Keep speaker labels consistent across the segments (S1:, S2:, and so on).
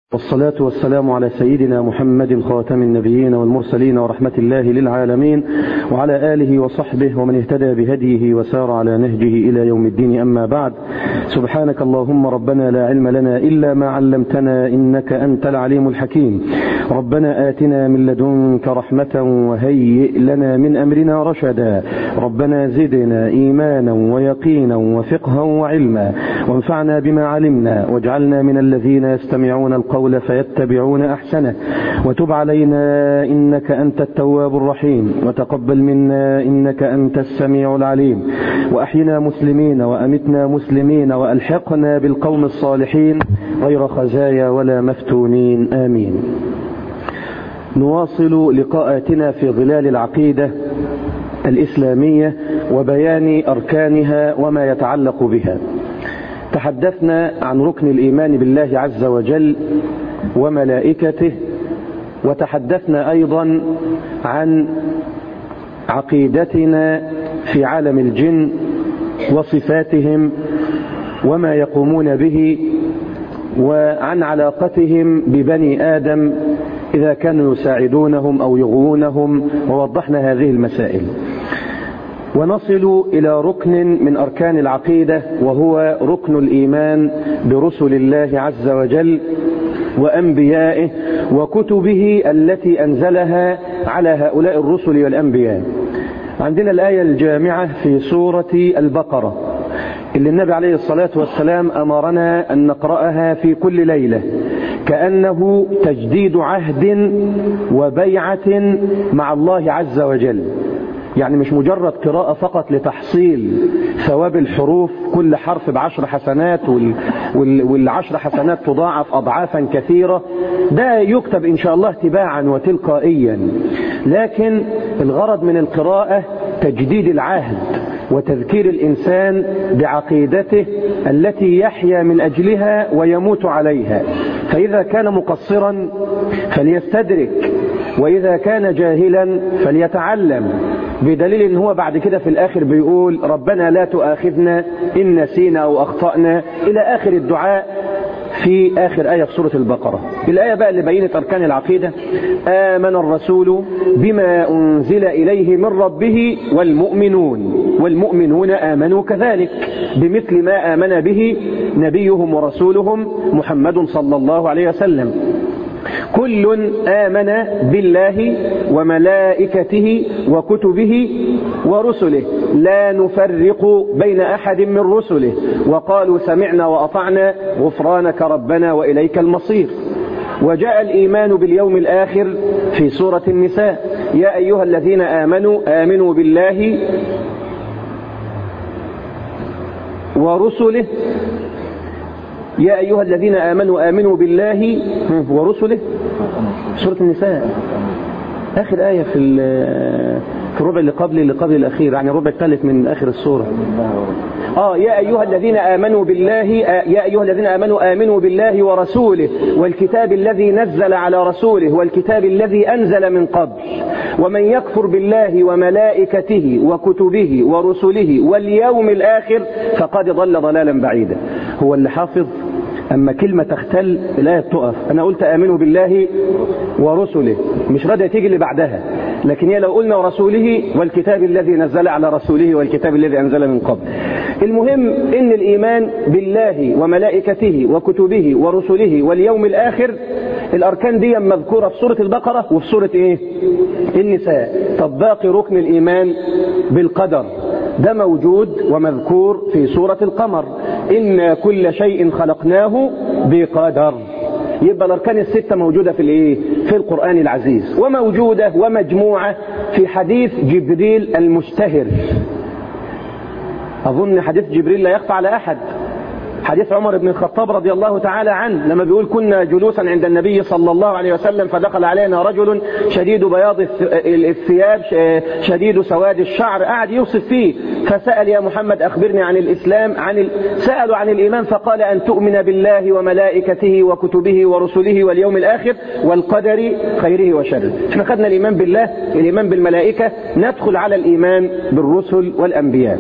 S1: والصلاة والسلام على سيدنا محمد خاتم النبيين والمرسلين ورحمة الله للعالمين وعلى آله وصحبه ومن اهتدى بهديه وسار على نهجه إلى يوم الدين أما بعد سبحانك اللهم ربنا لا علم لنا إلا ما علمتنا إنك أنت العليم الحكيم ربنا آتنا من لدنك رحمة وهيئ لنا من أمرنا رشدا ربنا زدنا إيمانا ويقينا وفقها وعلما وانفعنا بما علمنا واجعلنا من الذين يستمعون القول فيتبعون أحسنه وتب علينا إنك أنت التواب الرحيم وتقبل منا إنك أنت السميع العليم وأحينا مسلمين وأمتنا مسلمين وألحقنا بالقوم الصالحين غير خزايا ولا مفتونين آمين نواصل لقاءاتنا في ظلال العقيدة الإسلامية وبيان أركانها وما يتعلق بها تحدثنا عن ركن الإيمان بالله عز وجل وملائكته وتحدثنا أيضا عن عقيدتنا في عالم الجن وصفاتهم وما يقومون به وعن علاقتهم ببني آدم إذا كانوا يساعدونهم أو يغوونهم ووضحنا هذه المسائل ونصل إلى ركن من أركان العقيدة وهو ركن الإيمان برسل الله عز وجل وأنبيائه وكتبه التي أنزلها على هؤلاء الرسل والأنبياء عندنا الآية الجامعة في سورة البقرة اللي النبي عليه الصلاة والسلام أمرنا أن نقرأها في كل ليلة كأنه تجديد عهد وبيعة مع الله عز وجل يعني مش مجرد قراءة فقط لتحصيل ثواب الحروف كل حرف بعشر حسنات والعشر حسنات تضاعف أضعافا كثيرة ده يكتب إن شاء الله تباعا وتلقائيا لكن الغرض من القراءة تجديد العهد وتذكير الإنسان بعقيدته التي يحيا من أجلها ويموت عليها فإذا كان مقصرا فليستدرك وإذا كان جاهلا فليتعلم بدليل ان هو بعد كده في الاخر بيقول ربنا لا تؤاخذنا ان نسينا او اخطأنا الى اخر الدعاء في اخر آية في سورة البقرة الآية بقى اللي بينت اركان العقيدة آمن الرسول بما انزل اليه من ربه والمؤمنون والمؤمنون آمنوا كذلك بمثل ما آمن به نبيهم ورسولهم محمد صلى الله عليه وسلم كل آمن بالله وملائكته وكتبه ورسله لا نفرق بين أحد من رسله وقالوا سمعنا وأطعنا غفرانك ربنا وإليك المصير وجاء الإيمان باليوم الآخر في سورة النساء يا أيها الذين آمنوا آمنوا بالله ورسله يا أيها الذين آمنوا آمنوا بالله ورسله سورة النساء آخر آية في في الربع اللي قبل اللي قبل الأخير يعني الربع الثالث من آخر السورة آه يا أيها الذين آمنوا بالله يا أيها الذين آمنوا آمنوا بالله ورسوله والكتاب الذي نزل على رسوله والكتاب الذي أنزل من قبل ومن يكفر بالله وملائكته وكتبه ورسله واليوم الآخر فقد ضل ضلالا بعيدا هو اللي حافظ أما كلمة تختل الآية تقف أنا قلت آمنوا بالله ورسله مش راضية تيجي اللي بعدها لكن هي لو قلنا ورسوله والكتاب الذي نزل على رسوله والكتاب الذي أنزل من قبل المهم إن الإيمان بالله وملائكته وكتبه ورسله واليوم الآخر الأركان دي مذكورة في سورة البقرة وفي سورة إيه؟ النساء طب باقي ركن الإيمان بالقدر ده موجود ومذكور في سورة القمر إن كل شيء خلقناه بقدر يبقى الأركان الستة موجودة في الإيه؟ في القرآن العزيز وموجودة ومجموعة في حديث جبريل المشتهر أظن حديث جبريل لا يخفى على أحد حديث عمر بن الخطاب رضي الله تعالى عنه لما بيقول كنا جلوسا عند النبي صلى الله عليه وسلم فدخل علينا رجل شديد بياض الثياب شديد سواد الشعر قعد يوصف فيه فسأل يا محمد أخبرني عن الإسلام عن ال... سألوا عن الإيمان فقال أن تؤمن بالله وملائكته وكتبه ورسله واليوم الآخر والقدر خيره وشره احنا خدنا الإيمان بالله الإيمان بالملائكة ندخل على الإيمان بالرسل والأنبياء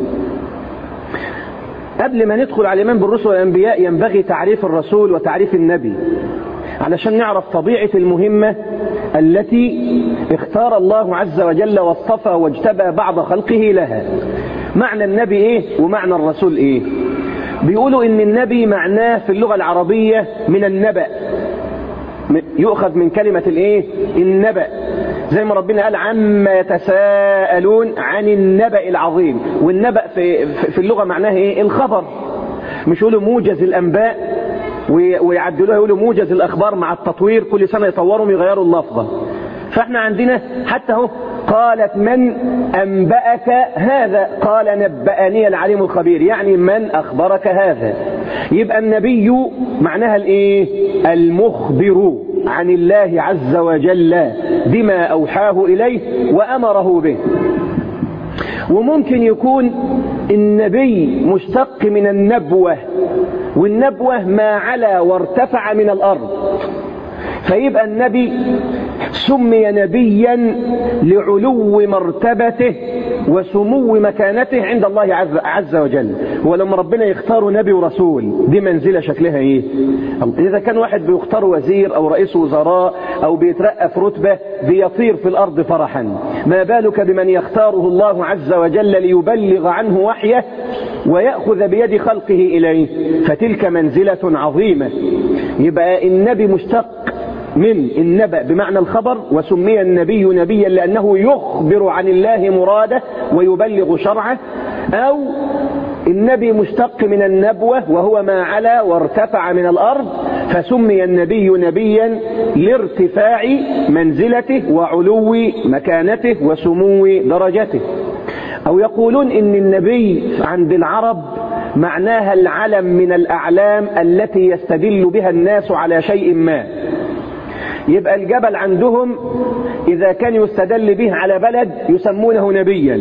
S1: قبل ما ندخل على الإيمان بالرسل والأنبياء ينبغي تعريف الرسول وتعريف النبي علشان نعرف طبيعة المهمة التي اختار الله عز وجل واصطفى واجتبى بعض خلقه لها معنى النبي ايه ومعنى الرسول ايه بيقولوا ان النبي معناه في اللغة العربية من النبأ يؤخذ من كلمة الايه النبأ زي ما ربنا قال عما يتساءلون عن النبأ العظيم والنبأ في, في اللغة معناه ايه الخبر مش يقولوا موجز الانباء ويعدلوها يقولوا موجز الاخبار مع التطوير كل سنة يطوروا ويغيروا اللفظة فاحنا عندنا حتى اهو قالت من أنبأك هذا قال نبأني العليم الخبير يعني من أخبرك هذا يبقى النبي معناها الايه المخبر عن الله عز وجل بما أوحاه إليه وأمره به وممكن يكون النبي مشتق من النبوة والنبوة ما علا وارتفع من الأرض فيبقى النبي سمي نبيا لعلو مرتبته وسمو مكانته عند الله عز, عز وجل ولما ربنا يختار نبي ورسول دي منزلة شكلها ايه اذا كان واحد بيختار وزير او رئيس وزراء او بيترقى في رتبة بيطير في الارض فرحا ما بالك بمن يختاره الله عز وجل ليبلغ عنه وحيه ويأخذ بيد خلقه إليه فتلك منزلة عظيمة يبقى النبي مشتق من النبأ بمعنى الخبر وسمي النبي نبيا لأنه يخبر عن الله مراده ويبلغ شرعه أو النبي مشتق من النبوة وهو ما علا وارتفع من الأرض فسمي النبي نبيا لارتفاع منزلته وعلو مكانته وسمو درجته أو يقولون إن النبي عند العرب معناها العلم من الأعلام التي يستدل بها الناس على شيء ما يبقى الجبل عندهم إذا كان يستدل به على بلد يسمونه نبيا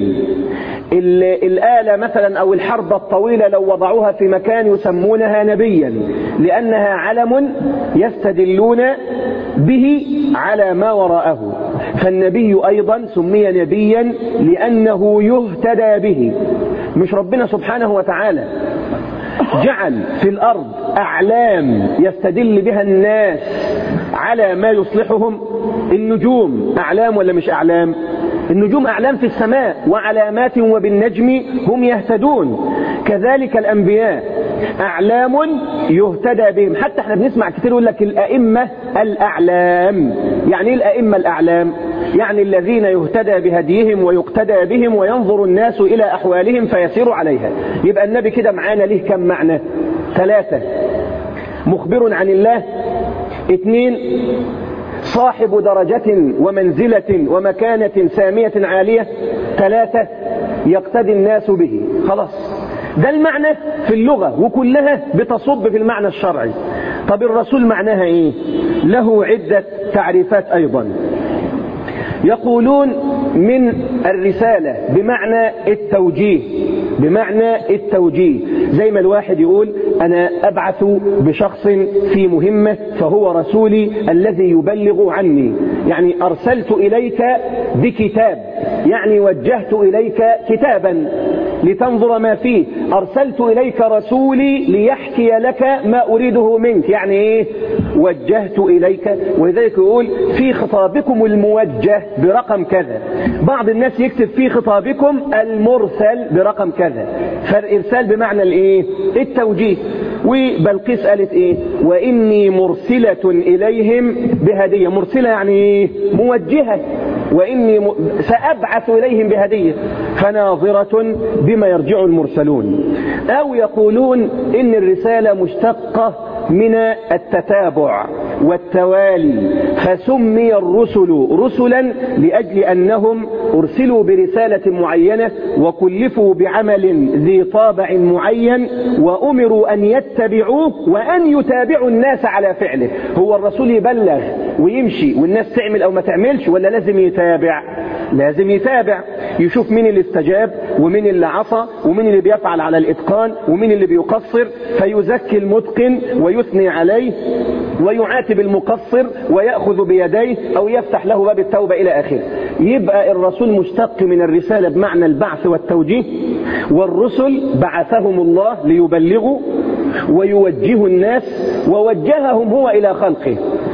S1: الآلة مثلا أو الحرب الطويلة لو وضعوها في مكان يسمونها نبيا لأنها علم يستدلون به على ما وراءه فالنبي أيضا سمي نبيا لأنه يهتدى به مش ربنا سبحانه وتعالى جعل في الأرض أعلام يستدل بها الناس على ما يصلحهم النجوم أعلام ولا مش أعلام النجوم أعلام في السماء وعلامات وبالنجم هم يهتدون كذلك الأنبياء أعلام يهتدى بهم حتى احنا بنسمع كتير يقول لك الأئمة الأعلام يعني ايه الأئمة الأعلام يعني الذين يهتدى بهديهم ويقتدى بهم وينظر الناس إلى أحوالهم فيسير عليها يبقى النبي كده معانا ليه كم معنى ثلاثة مخبر عن الله اثنين صاحب درجة ومنزلة ومكانة سامية عالية ثلاثة يقتدي الناس به خلاص ده المعنى في اللغة وكلها بتصب في المعنى الشرعي طب الرسول معناها ايه له عدة تعريفات ايضا يقولون من الرسالة بمعنى التوجيه بمعنى التوجيه زي ما الواحد يقول أنا أبعث بشخص في مهمة فهو رسولي الذي يبلغ عني يعني أرسلت إليك بكتاب يعني وجهت إليك كتابا لتنظر ما فيه أرسلت إليك رسولي ليحكي لك ما أريده منك يعني إيه وجهت إليك ولذلك يقول في خطابكم الموجه برقم كذا بعض الناس يكتب في خطابكم المرسل برقم كذا فالإرسال بمعنى الإيه التوجيه وبلقيس قالت إيه وإني مرسلة إليهم بهدية مرسلة يعني إيه موجهة وإني م... سأبعث إليهم بهدية فناظرة بما يرجع المرسلون أو يقولون إن الرسالة مشتقة من التتابع والتوالي فسمي الرسل رسلا لأجل أنهم أرسلوا برسالة معينة وكلفوا بعمل ذي طابع معين وأمروا أن يتبعوه وأن يتابعوا الناس على فعله هو الرسول يبلغ ويمشي والناس تعمل أو ما تعملش ولا لازم يتابع لازم يتابع يشوف مين اللي استجاب ومين اللي عصى ومين اللي بيفعل على الإتقان ومين اللي بيقصر فيزكي المتقن ويثني عليه ويعاتب المقصر ويأخذ بيديه أو يفتح له باب التوبة إلى آخره يبقى الرسول مشتق من الرسالة بمعنى البعث والتوجيه والرسل بعثهم الله ليبلغوا ويوجهوا الناس ووجههم هو إلى خلقه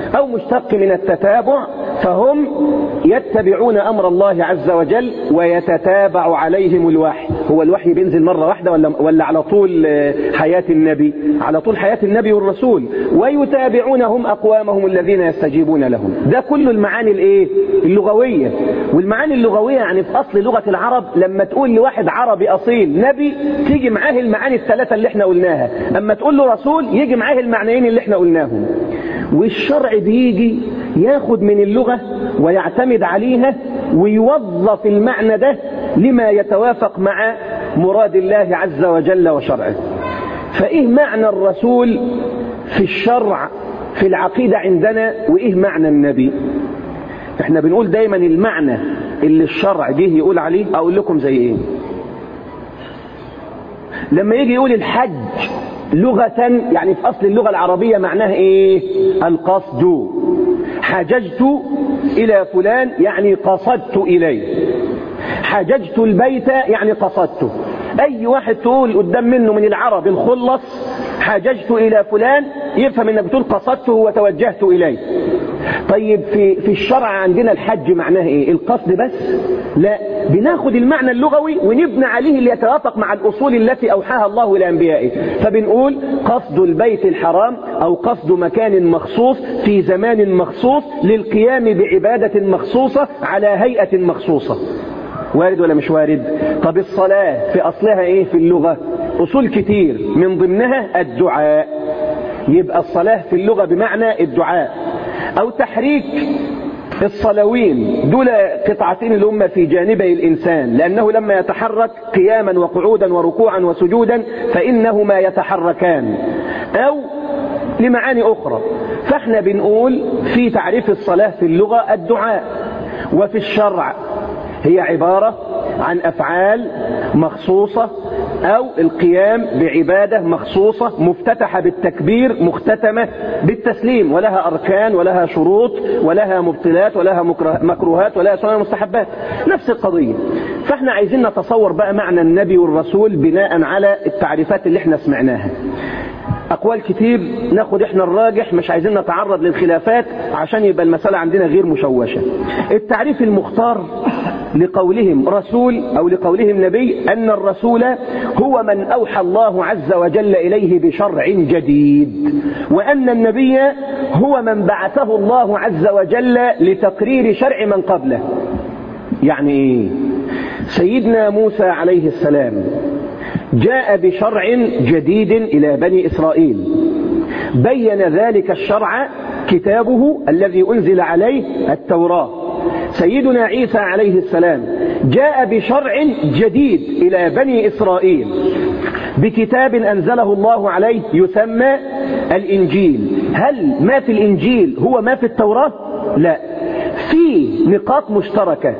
S1: أو مشتق من التتابع فهم يتبعون أمر الله عز وجل ويتتابع عليهم الوحي هو الوحي بينزل مرة واحدة ولا, ولا على طول حياة النبي على طول حياة النبي والرسول ويتابعونهم أقوامهم الذين يستجيبون لهم ده كل المعاني الايه اللغوية والمعاني اللغوية يعني في أصل لغة العرب لما تقول لواحد عربي أصيل نبي تيجي معاه المعاني الثلاثة اللي احنا قلناها أما تقول له رسول يجي معاه المعنيين اللي احنا قلناهم والشرع بيجي ياخد من اللغة ويعتمد عليها ويوظف المعنى ده لما يتوافق مع مراد الله عز وجل وشرعه فإيه معنى الرسول في الشرع في العقيدة عندنا وإيه معنى النبي احنا بنقول دايما المعنى اللي الشرع جه يقول عليه أقول لكم زي إيه لما يجي يقول الحج لغة يعني في أصل اللغة العربية معناها إيه القصد حججت إلى فلان يعني قصدت إليه حججت البيت يعني قصدته أي واحد تقول قدام منه من العرب الخلص حججت إلى فلان يفهم إنك بتقول قصدته وتوجهت إليه طيب في في الشرع عندنا الحج معناه ايه القصد بس لا بناخد المعنى اللغوي ونبني عليه اللي يتوافق مع الاصول التي اوحاها الله لانبيائه فبنقول قصد البيت الحرام او قصد مكان مخصوص في زمان مخصوص للقيام بعبادة مخصوصة على هيئة مخصوصة وارد ولا مش وارد طب الصلاة في اصلها ايه في اللغة اصول كتير من ضمنها الدعاء يبقى الصلاة في اللغة بمعنى الدعاء او تحريك الصلوين دول قطعتين اللي هم في جانبي الإنسان لأنه لما يتحرك قياما وقعودا وركوعا وسجودا فإنهما يتحركان أو لمعاني أخرى فاحنا بنقول في تعريف الصلاة في اللغة الدعاء وفي الشرع هي عبارة عن أفعال مخصوصة أو القيام بعبادة مخصوصة مفتتحة بالتكبير مختتمة بالتسليم ولها أركان ولها شروط ولها مبطلات ولها مكروهات ولها سنن مستحبات نفس القضية فاحنا عايزين نتصور بقى معنى النبي والرسول بناء على التعريفات اللي احنا سمعناها أقوال كتير ناخد احنا الراجح مش عايزين نتعرض للخلافات عشان يبقى المسألة عندنا غير مشوشة التعريف المختار لقولهم رسول أو لقولهم نبي أن الرسول هو من أوحى الله عز وجل إليه بشرع جديد وأن النبي هو من بعثه الله عز وجل لتقرير شرع من قبله يعني إيه سيدنا موسى عليه السلام جاء بشرع جديد إلى بني إسرائيل بين ذلك الشرع كتابه الذي أنزل عليه التوراة سيدنا عيسى عليه السلام جاء بشرع جديد إلى بني إسرائيل بكتاب أنزله الله عليه يسمى الإنجيل هل ما في الإنجيل هو ما في التوراة؟ لا في نقاط مشتركة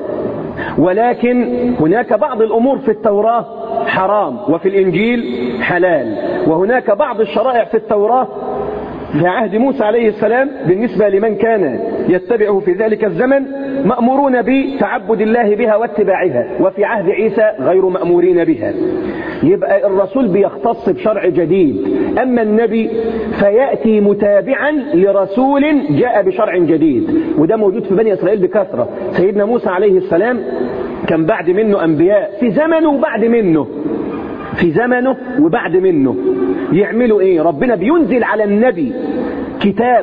S1: ولكن هناك بعض الأمور في التوراة حرام وفي الإنجيل حلال وهناك بعض الشرائع في التوراة في عهد موسى عليه السلام بالنسبة لمن كان يتبعه في ذلك الزمن مأمورون بتعبد الله بها واتباعها وفي عهد عيسى غير مأمورين بها يبقى الرسول بيختص بشرع جديد أما النبي فيأتي متابعا لرسول جاء بشرع جديد وده موجود في بني إسرائيل بكثرة سيدنا موسى عليه السلام كان بعد منه أنبياء في زمنه وبعد منه في زمنه وبعد منه يعملوا ايه ربنا بينزل على النبي كتاب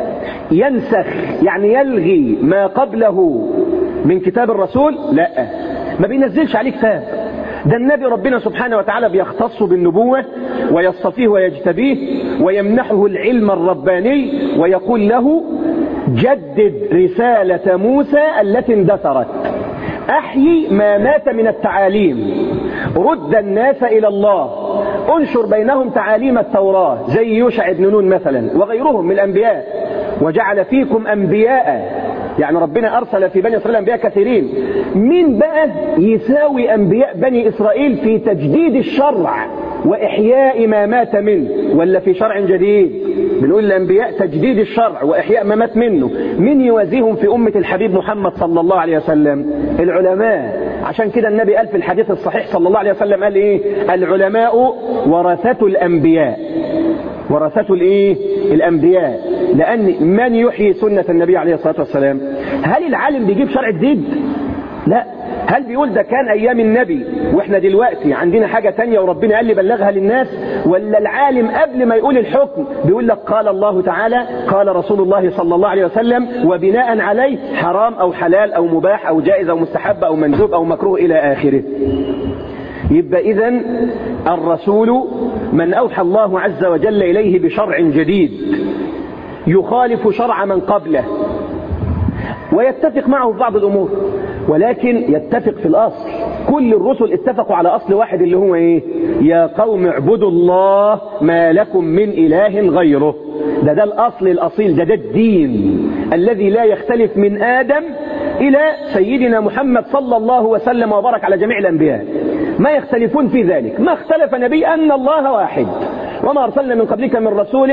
S1: ينسخ يعني يلغي ما قبله من كتاب الرسول لا ما بينزلش عليه كتاب ده النبي ربنا سبحانه وتعالى بيختص بالنبوة ويصطفيه ويجتبيه ويمنحه العلم الرباني ويقول له جدد رسالة موسى التي اندثرت أحيي ما مات من التعاليم رد الناس إلى الله انشر بينهم تعاليم التوراة زي يوشع بن نون مثلا وغيرهم من الأنبياء وجعل فيكم أنبياء يعني ربنا أرسل في بني إسرائيل أنبياء كثيرين مين بقى يساوي أنبياء بني إسرائيل في تجديد الشرع وإحياء ما مات منه ولا في شرع جديد بنقول الأنبياء تجديد الشرع وإحياء ما مات منه من يوازيهم في أمة الحبيب محمد صلى الله عليه وسلم العلماء عشان كده النبي قال في الحديث الصحيح صلى الله عليه وسلم قال إيه العلماء ورثة الأنبياء ورثته الايه الانبياء لان من يحيي سنة النبي عليه الصلاة والسلام هل العالم بيجيب شرع جديد لا هل بيقول ده كان ايام النبي واحنا دلوقتي عندنا حاجة تانية وربنا قال لي بلغها للناس ولا العالم قبل ما يقول الحكم بيقول لك قال الله تعالى قال رسول الله صلى الله عليه وسلم وبناء عليه حرام او حلال او مباح او جائز او مستحب او مندوب او مكروه الى اخره يبقى اذا الرسول من اوحى الله عز وجل اليه بشرع جديد يخالف شرع من قبله ويتفق معه في بعض الامور ولكن يتفق في الاصل كل الرسل اتفقوا على اصل واحد اللي هو ايه يا قوم اعبدوا الله ما لكم من اله غيره ده ده الاصل الاصيل ده ده الدين الذي لا يختلف من ادم الى سيدنا محمد صلى الله وسلم وبارك على جميع الانبياء ما يختلفون في ذلك ما اختلف نبي ان الله واحد وما ارسلنا من قبلك من رسول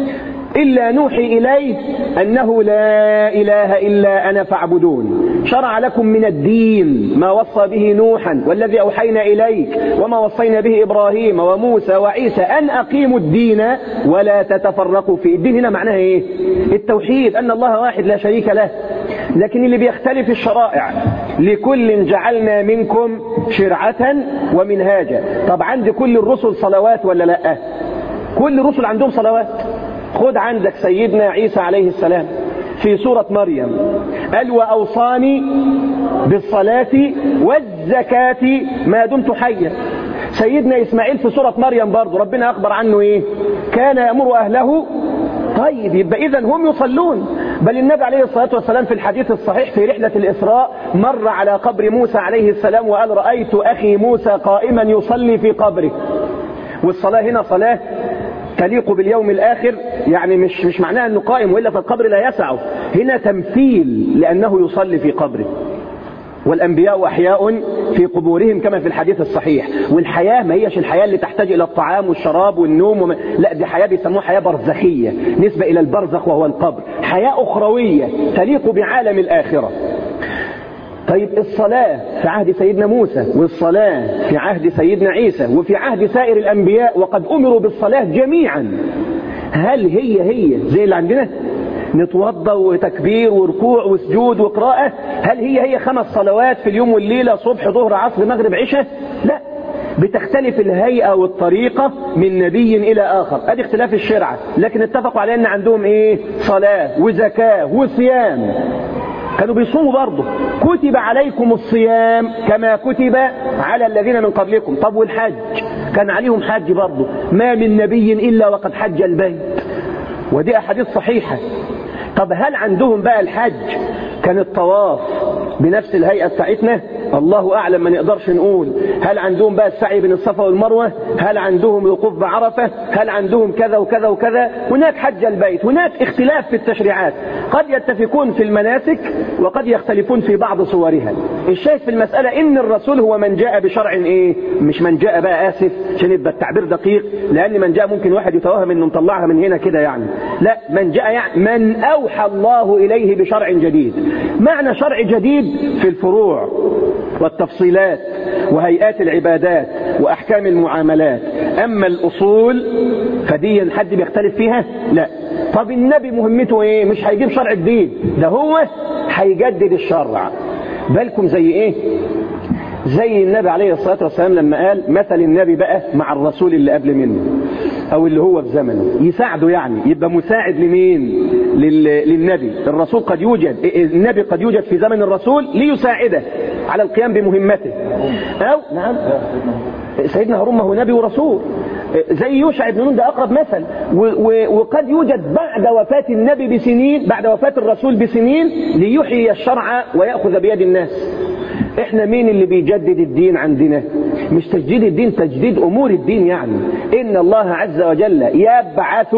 S1: إلا نوحي إليه أنه لا إله إلا أنا فاعبدون شرع لكم من الدين ما وصى به نوحا والذي أوحينا إليك وما وصينا به إبراهيم وموسى وعيسى أن أقيموا الدين ولا تتفرقوا فيه الدين هنا معناها إيه التوحيد أن الله واحد لا شريك له لكن اللي بيختلف الشرائع لكل جعلنا منكم شرعة ومنهاجا طب عند كل الرسل صلوات ولا لا كل الرسل عندهم صلوات خد عندك سيدنا عيسى عليه السلام في سورة مريم قال وأوصاني بالصلاة والزكاة ما دمت حيا سيدنا إسماعيل في سورة مريم برضه ربنا أخبر عنه إيه كان يأمر أهله طيب يبقى إذا هم يصلون بل النبي عليه الصلاة والسلام في الحديث الصحيح في رحلة الإسراء مر على قبر موسى عليه السلام وقال رأيت أخي موسى قائما يصلي في قبره والصلاة هنا صلاة تليق باليوم الآخر يعني مش مش معناها أنه قائم وإلا فالقبر لا يسعه هنا تمثيل لأنه يصلي في قبره والأنبياء أحياء في قبورهم كما في الحديث الصحيح والحياة ما هيش الحياة اللي تحتاج إلى الطعام والشراب والنوم وما... لا دي حياة بيسموها حياة برزخية نسبة إلى البرزخ وهو القبر حياة أخروية تليق بعالم الآخرة طيب الصلاة في عهد سيدنا موسى والصلاة في عهد سيدنا عيسى وفي عهد سائر الأنبياء وقد أمروا بالصلاة جميعا هل هي هي زي اللي عندنا نتوضى وتكبير وركوع وسجود وقراءة هل هي هي خمس صلوات في اليوم والليلة صبح ظهر عصر مغرب عشاء لا بتختلف الهيئة والطريقة من نبي إلى آخر ادي اختلاف الشرعة لكن اتفقوا على أن عندهم إيه صلاة وزكاة وصيام كانوا بيصوموا برضه كتب عليكم الصيام كما كتب على الذين من قبلكم طب والحج كان عليهم حج برضه ما من نبي إلا وقد حج البيت ودي أحاديث صحيحة طب هل عندهم بقى الحج كان الطواف بنفس الهيئة بتاعتنا الله أعلم ما نقدرش نقول هل عندهم بقى السعي بين الصفا والمروة هل عندهم الوقوف بعرفة هل عندهم كذا وكذا وكذا هناك حج البيت هناك اختلاف في التشريعات قد يتفقون في المناسك وقد يختلفون في بعض صورها الشاهد في المسألة إن الرسول هو من جاء بشرع إيه مش من جاء بقى آسف عشان يبقى التعبير دقيق لأن من جاء ممكن واحد يتوهم إنه مطلعها من هنا كده يعني لا من جاء يعني من أوحى الله إليه بشرع جديد معنى شرع جديد في الفروع والتفصيلات وهيئات العبادات وأحكام المعاملات أما الأصول فدي حد بيختلف فيها لا طب النبي مهمته ايه مش هيجيب شرع جديد ده هو هيجدد الشرع بالكم زي ايه زي النبي عليه الصلاة والسلام لما قال مثل النبي بقى مع الرسول اللي قبل منه او اللي هو في زمنه يساعده يعني يبقى مساعد لمين لل... للنبي الرسول قد يوجد النبي قد يوجد في زمن الرسول ليساعده على القيام بمهمته او نعم سيدنا هارون ما هو نبي ورسول زي يوشع بن نون ده اقرب مثل و... و... وقد يوجد بعد وفاة النبي بسنين بعد وفاة الرسول بسنين ليحيي الشرع ويأخذ بيد الناس احنا مين اللي بيجدد الدين عندنا مش تجديد الدين تجديد امور الدين يعني ان الله عز وجل يبعث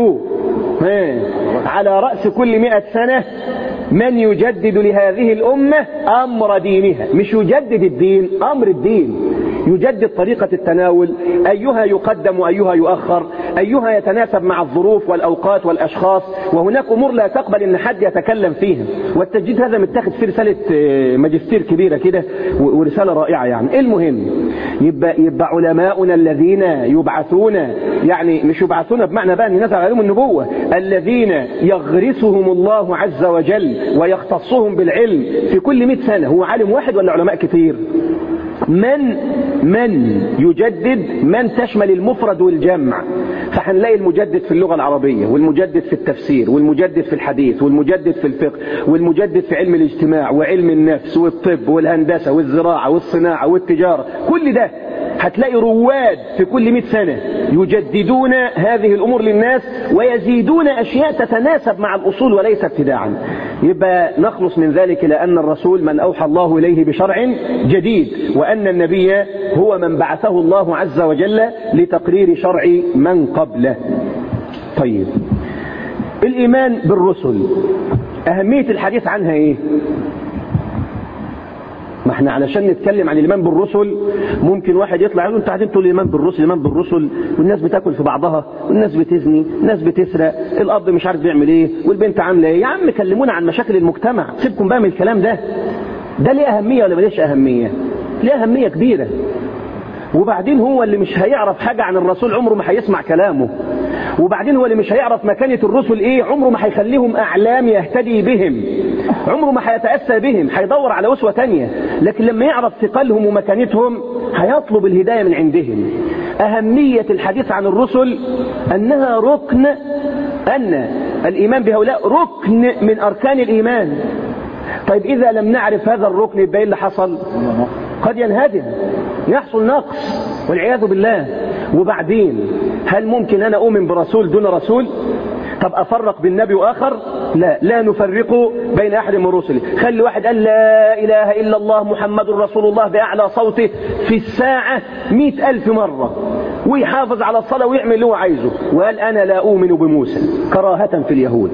S1: على رأس كل مئة سنة من يجدد لهذه الأمة أمر دينها مش يجدد الدين أمر الدين يجدد طريقة التناول أيها يقدم وأيها يؤخر أيها يتناسب مع الظروف والأوقات والأشخاص وهناك أمور لا تقبل أن حد يتكلم فيها والتجديد هذا متاخد في رسالة ماجستير كبيرة كده ورسالة رائعة يعني المهم يبقى, يبقى علماؤنا الذين يبعثون يعني مش يبعثون بمعنى بقى أن نزل عليهم النبوة الذين يغرسهم الله عز وجل ويختصهم بالعلم في كل 100 سنة هو عالم واحد ولا علماء كتير من من يجدد من تشمل المفرد والجمع فهنلاقي المجدد في اللغة العربية والمجدد في التفسير والمجدد في الحديث والمجدد في الفقه والمجدد في علم الاجتماع وعلم النفس والطب والهندسة والزراعة والصناعة والتجارة كل ده هتلاقي رواد في كل 100 سنة يجددون هذه الأمور للناس ويزيدون أشياء تتناسب مع الأصول وليس ابتداعا يبقى نخلص من ذلك إلى أن الرسول من أوحى الله إليه بشرع جديد وأن النبي هو من بعثه الله عز وجل لتقرير شرع من قبله طيب الإيمان بالرسل أهمية الحديث عنها إيه ما احنا علشان نتكلم عن الايمان بالرسل ممكن واحد يطلع يقول انت قاعدين تقول الايمان بالرسل الايمان بالرسل والناس بتاكل في بعضها والناس بتزني الناس بتسرق الاب مش عارف بيعمل ايه والبنت عامله ايه يا عم كلمونا عن مشاكل المجتمع سيبكم بقى من الكلام ده ده ليه اهميه ولا مليش اهميه ليه اهميه كبيره وبعدين هو اللي مش هيعرف حاجة عن الرسول عمره ما هيسمع كلامه وبعدين هو اللي مش هيعرف مكانة الرسل ايه عمره ما هيخليهم اعلام يهتدي بهم عمره ما هيتأسى بهم هيدور على أسوة تانية لكن لما يعرف ثقلهم ومكانتهم هيطلب الهداية من عندهم أهمية الحديث عن الرسل أنها ركن أن الإيمان بهؤلاء ركن من أركان الإيمان طيب إذا لم نعرف هذا الركن يبقى ايه اللي حصل قد ينهدم يحصل نقص والعياذ بالله وبعدين هل ممكن أنا أؤمن برسول دون رسول طب أفرق بين نبي وآخر لا لا نفرق بين أحد من رسله خلي واحد قال لا إله إلا الله محمد رسول الله بأعلى صوته في الساعة مئة ألف مرة ويحافظ على الصلاة ويعمل اللي هو عايزه وقال أنا لا أؤمن بموسى كراهة في اليهود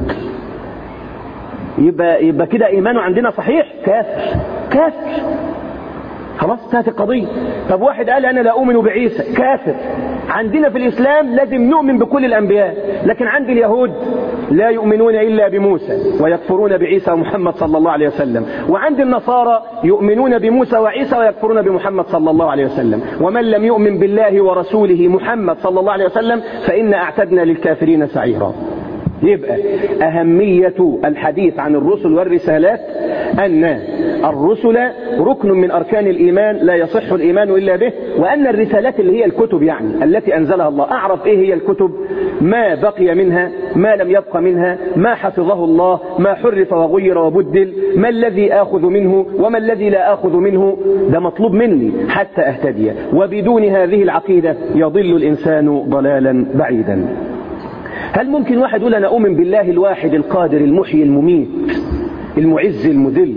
S1: يبقى, يبقى كده إيمانه عندنا صحيح كافر كافر خلاص انتهت القضية طب واحد قال أنا لا أؤمن بعيسى كافر عندنا في الإسلام لازم نؤمن بكل الأنبياء لكن عند اليهود لا يؤمنون إلا بموسى ويكفرون بعيسى ومحمد صلى الله عليه وسلم وعند النصارى يؤمنون بموسى وعيسى ويكفرون بمحمد صلى الله عليه وسلم ومن لم يؤمن بالله ورسوله محمد صلى الله عليه وسلم فإن أعتدنا للكافرين سعيرا يبقى أهمية الحديث عن الرسل والرسالات أن الرسل ركن من أركان الإيمان لا يصح الإيمان إلا به وأن الرسالات اللي هي الكتب يعني التي أنزلها الله أعرف إيه هي الكتب ما بقي منها ما لم يبق منها ما حفظه الله ما حرف وغير وبدل ما الذي آخذ منه وما الذي لا آخذ منه ده مطلوب مني حتى أهتدي وبدون هذه العقيدة يضل الإنسان ضلالا بعيدا هل ممكن واحد يقول أنا أؤمن بالله الواحد القادر المحيي المميت المعز المذل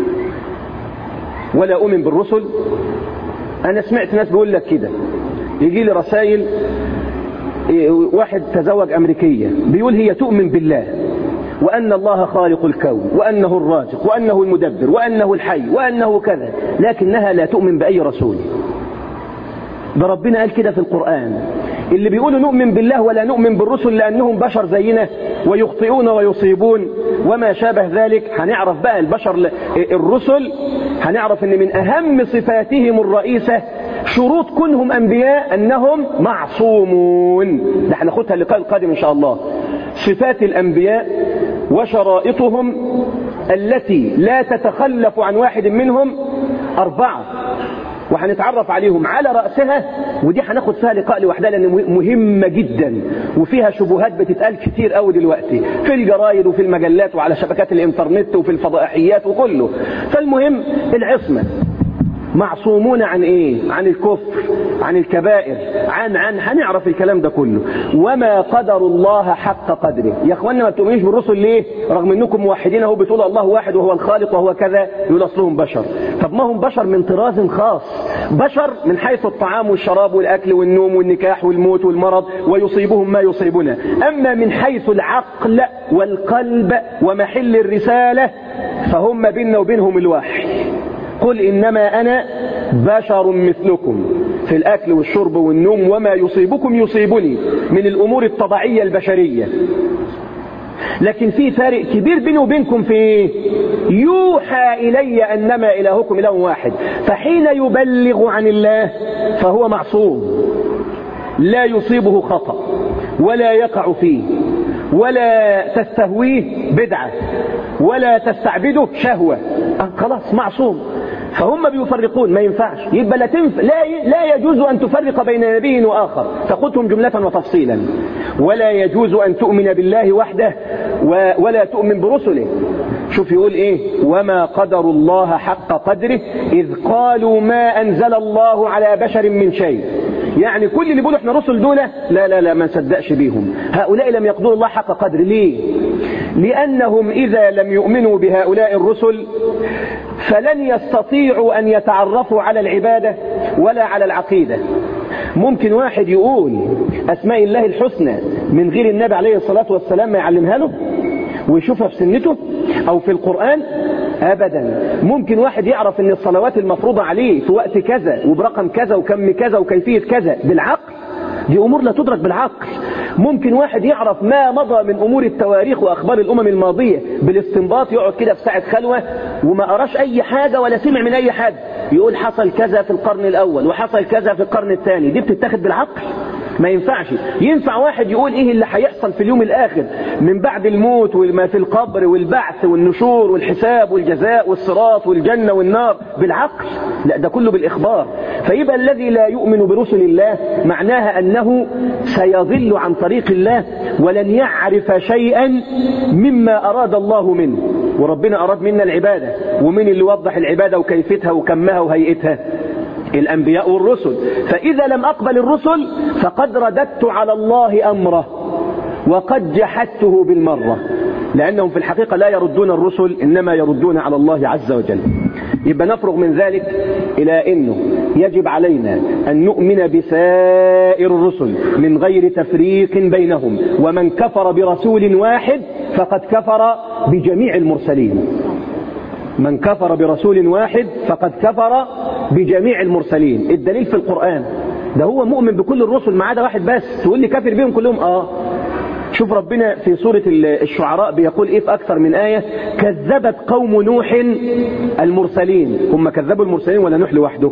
S1: ولا أؤمن بالرسل أنا سمعت ناس بيقول لك كده يجي لي رسائل واحد تزوج أمريكية بيقول هي تؤمن بالله وأن الله خالق الكون وأنه الرازق وأنه المدبر وأنه الحي وأنه كذا لكنها لا تؤمن بأي رسول ده ربنا قال كده في القرآن اللي بيقولوا نؤمن بالله ولا نؤمن بالرسل لأنهم بشر زينا ويخطئون ويصيبون وما شابه ذلك هنعرف بقى البشر الرسل هنعرف ان من أهم صفاتهم الرئيسة شروط كونهم أنبياء أنهم معصومون ده هناخدها اللقاء القادم إن شاء الله صفات الأنبياء وشرائطهم التي لا تتخلف عن واحد منهم أربعة وهنتعرف عليهم على رأسها ودي هناخد فيها لقاء لوحدها لأن مهمة جدا وفيها شبهات بتتقال كتير قوي دلوقتي في الجرايد وفي المجلات وعلى شبكات الانترنت وفي الفضائحيات وكله فالمهم العصمة معصومون عن ايه عن الكفر عن الكبائر عن عن هنعرف الكلام ده كله وما قدر الله حق قدره يا اخوانا ما بتؤمنوش بالرسل ليه رغم انكم موحدين اهو بتقولوا الله واحد وهو الخالق وهو كذا يقول اصلهم بشر طب ما هم بشر من طراز خاص بشر من حيث الطعام والشراب والاكل والنوم والنكاح والموت والمرض ويصيبهم ما يصيبنا اما من حيث العقل والقلب ومحل الرساله فهم ما بيننا وبينهم الواحد قل إنما أنا بشر مثلكم في الأكل والشرب والنوم وما يصيبكم يصيبني من الأمور الطبيعية البشرية لكن في فارق كبير بيني وبينكم في ايه يوحى إلي أنما إلهكم إله واحد فحين يبلغ عن الله فهو معصوم لا يصيبه خطأ ولا يقع فيه ولا تستهويه بدعة ولا تستعبده شهوة أه خلاص معصوم فهم بيفرقون ما ينفعش يبقى لا, تنف... لا, لا يجوز أن تفرق بين نبي وآخر تاخذهم جملة وتفصيلا ولا يجوز أن تؤمن بالله وحده و... ولا تؤمن برسله شوف يقول ايه وما قدر الله حق قدره إذ قالوا ما أنزل الله على بشر من شيء يعني كل اللي بيقولوا احنا رسل دول لا لا لا ما نصدقش بيهم هؤلاء لم يقدروا الله حق قدر ليه لأنهم إذا لم يؤمنوا بهؤلاء الرسل فلن يستطيعوا أن يتعرفوا على العبادة ولا على العقيدة ممكن واحد يقول أسماء الله الحسنى من غير النبي عليه الصلاة والسلام ما يعلمها له ويشوفها في سنته أو في القرآن أبدا ممكن واحد يعرف أن الصلوات المفروضة عليه في وقت كذا وبرقم كذا وكم كذا وكيفية كذا بالعقل دي أمور لا تدرك بالعقل ممكن واحد يعرف ما مضى من أمور التواريخ وأخبار الأمم الماضية بالاستنباط يقعد كده في ساعة خلوة وما قراش أي حاجة ولا سمع من أي حد يقول حصل كذا في القرن الأول وحصل كذا في القرن الثاني دي بتتاخد بالعقل ما ينفعش ينفع واحد يقول ايه اللي هيحصل في اليوم الاخر من بعد الموت وما في القبر والبعث والنشور والحساب والجزاء والصراط والجنة والنار بالعقل لا ده كله بالاخبار فيبقى الذي لا يؤمن برسل الله معناها انه سيضل عن طريق الله ولن يعرف شيئا مما اراد الله منه وربنا اراد منا العبادة ومن اللي وضح العبادة وكيفتها وكمها وهيئتها الأنبياء والرسل فإذا لم أقبل الرسل فقد رددت على الله أمره وقد جحدته بالمرة لأنهم في الحقيقة لا يردون الرسل إنما يردون على الله عز وجل يبقى نفرغ من ذلك إلى أنه يجب علينا أن نؤمن بسائر الرسل من غير تفريق بينهم ومن كفر برسول واحد فقد كفر بجميع المرسلين من كفر برسول واحد فقد كفر بجميع المرسلين الدليل في القرآن ده هو مؤمن بكل الرسل ما عدا واحد بس تقول لي كافر بيهم كلهم اه شوف ربنا في سورة الشعراء بيقول ايه في اكثر من آية كذبت قوم نوح المرسلين هم كذبوا المرسلين ولا نوح لوحده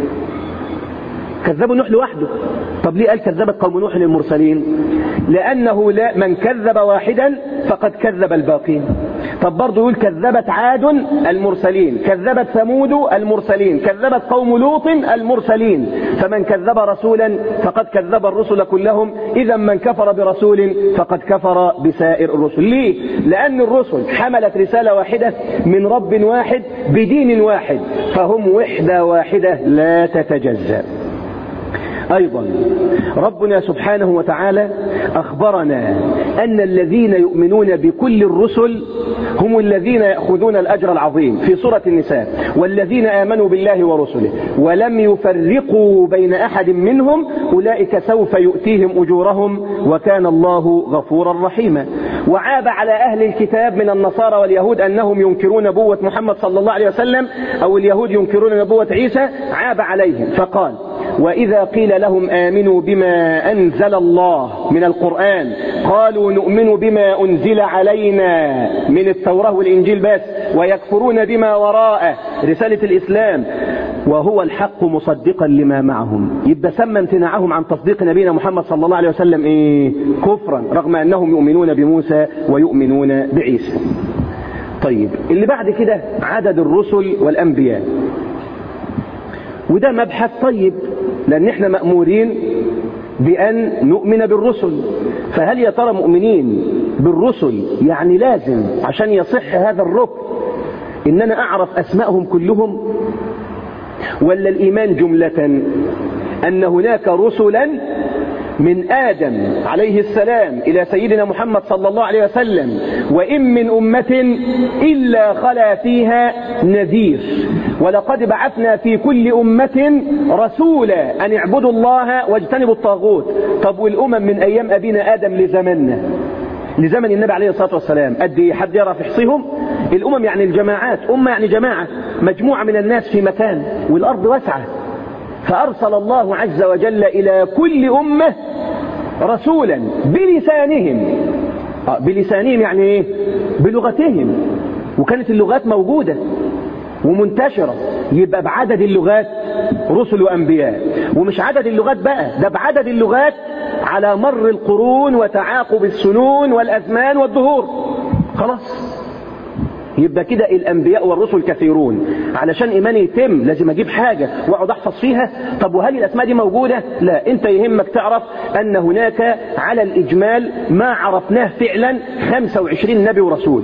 S1: كذبوا نوح لوحده طب ليه قال كذبت قوم نوح المرسلين لأنه لا من كذب واحدا فقد كذب الباقين طب برضه يقول كذبت عاد المرسلين كذبت ثمود المرسلين كذبت قوم لوط المرسلين فمن كذب رسولا فقد كذب الرسل كلهم إذا من كفر برسول فقد كفر بسائر الرسل ليه؟ لأن الرسل حملت رسالة واحدة من رب واحد بدين واحد فهم وحدة واحدة لا تتجزأ أيضا ربنا سبحانه وتعالى أخبرنا أن الذين يؤمنون بكل الرسل هم الذين يأخذون الأجر العظيم في سورة النساء والذين آمنوا بالله ورسله ولم يفرقوا بين أحد منهم أولئك سوف يؤتيهم أجورهم وكان الله غفورا رحيما وعاب على أهل الكتاب من النصارى واليهود أنهم ينكرون نبوة محمد صلى الله عليه وسلم أو اليهود ينكرون نبوة عيسى عاب عليهم فقال وإذا قيل لهم آمنوا بما أنزل الله من القرآن قالوا نؤمن بما أنزل علينا من التوراة والإنجيل بس ويكفرون بما وراءه رسالة الإسلام وهو الحق مصدقا لما معهم يبقى سمى امتناعهم عن تصديق نبينا محمد صلى الله عليه وسلم إيه؟ كفرا رغم أنهم يؤمنون بموسى ويؤمنون بعيسى طيب اللي بعد كده عدد الرسل والأنبياء وده مبحث طيب لأن احنا مأمورين بأن نؤمن بالرسل فهل يا ترى مؤمنين بالرسل يعني لازم عشان يصح هذا الركن إن أنا أعرف أسمائهم كلهم ولا الإيمان جملة أن هناك رسلا من آدم عليه السلام إلى سيدنا محمد صلى الله عليه وسلم وإن من أمة إلا خلا فيها نذير ولقد بعثنا في كل أمة رسولا أن اعبدوا الله واجتنبوا الطاغوت طب والأمم من أيام أبينا آدم لزمننا لزمن النبي عليه الصلاة والسلام قد ايه حد يعرف يحصيهم الأمم يعني الجماعات أمة يعني جماعة مجموعة من الناس في مكان والأرض واسعة فأرسل الله عز وجل إلى كل أمة رسولا بلسانهم بلسانهم يعني ايه بلغتهم وكانت اللغات موجودة ومنتشرة يبقى بعدد اللغات رسل وأنبياء ومش عدد اللغات بقى ده بعدد اللغات على مر القرون وتعاقب السنون والأزمان والدهور خلاص يبقى كده الأنبياء والرسل كثيرون علشان إيماني يتم لازم أجيب حاجة وأقعد أحفظ فيها طب وهل الأسماء دي موجودة لا أنت يهمك تعرف أن هناك على الإجمال ما عرفناه فعلا 25 نبي ورسول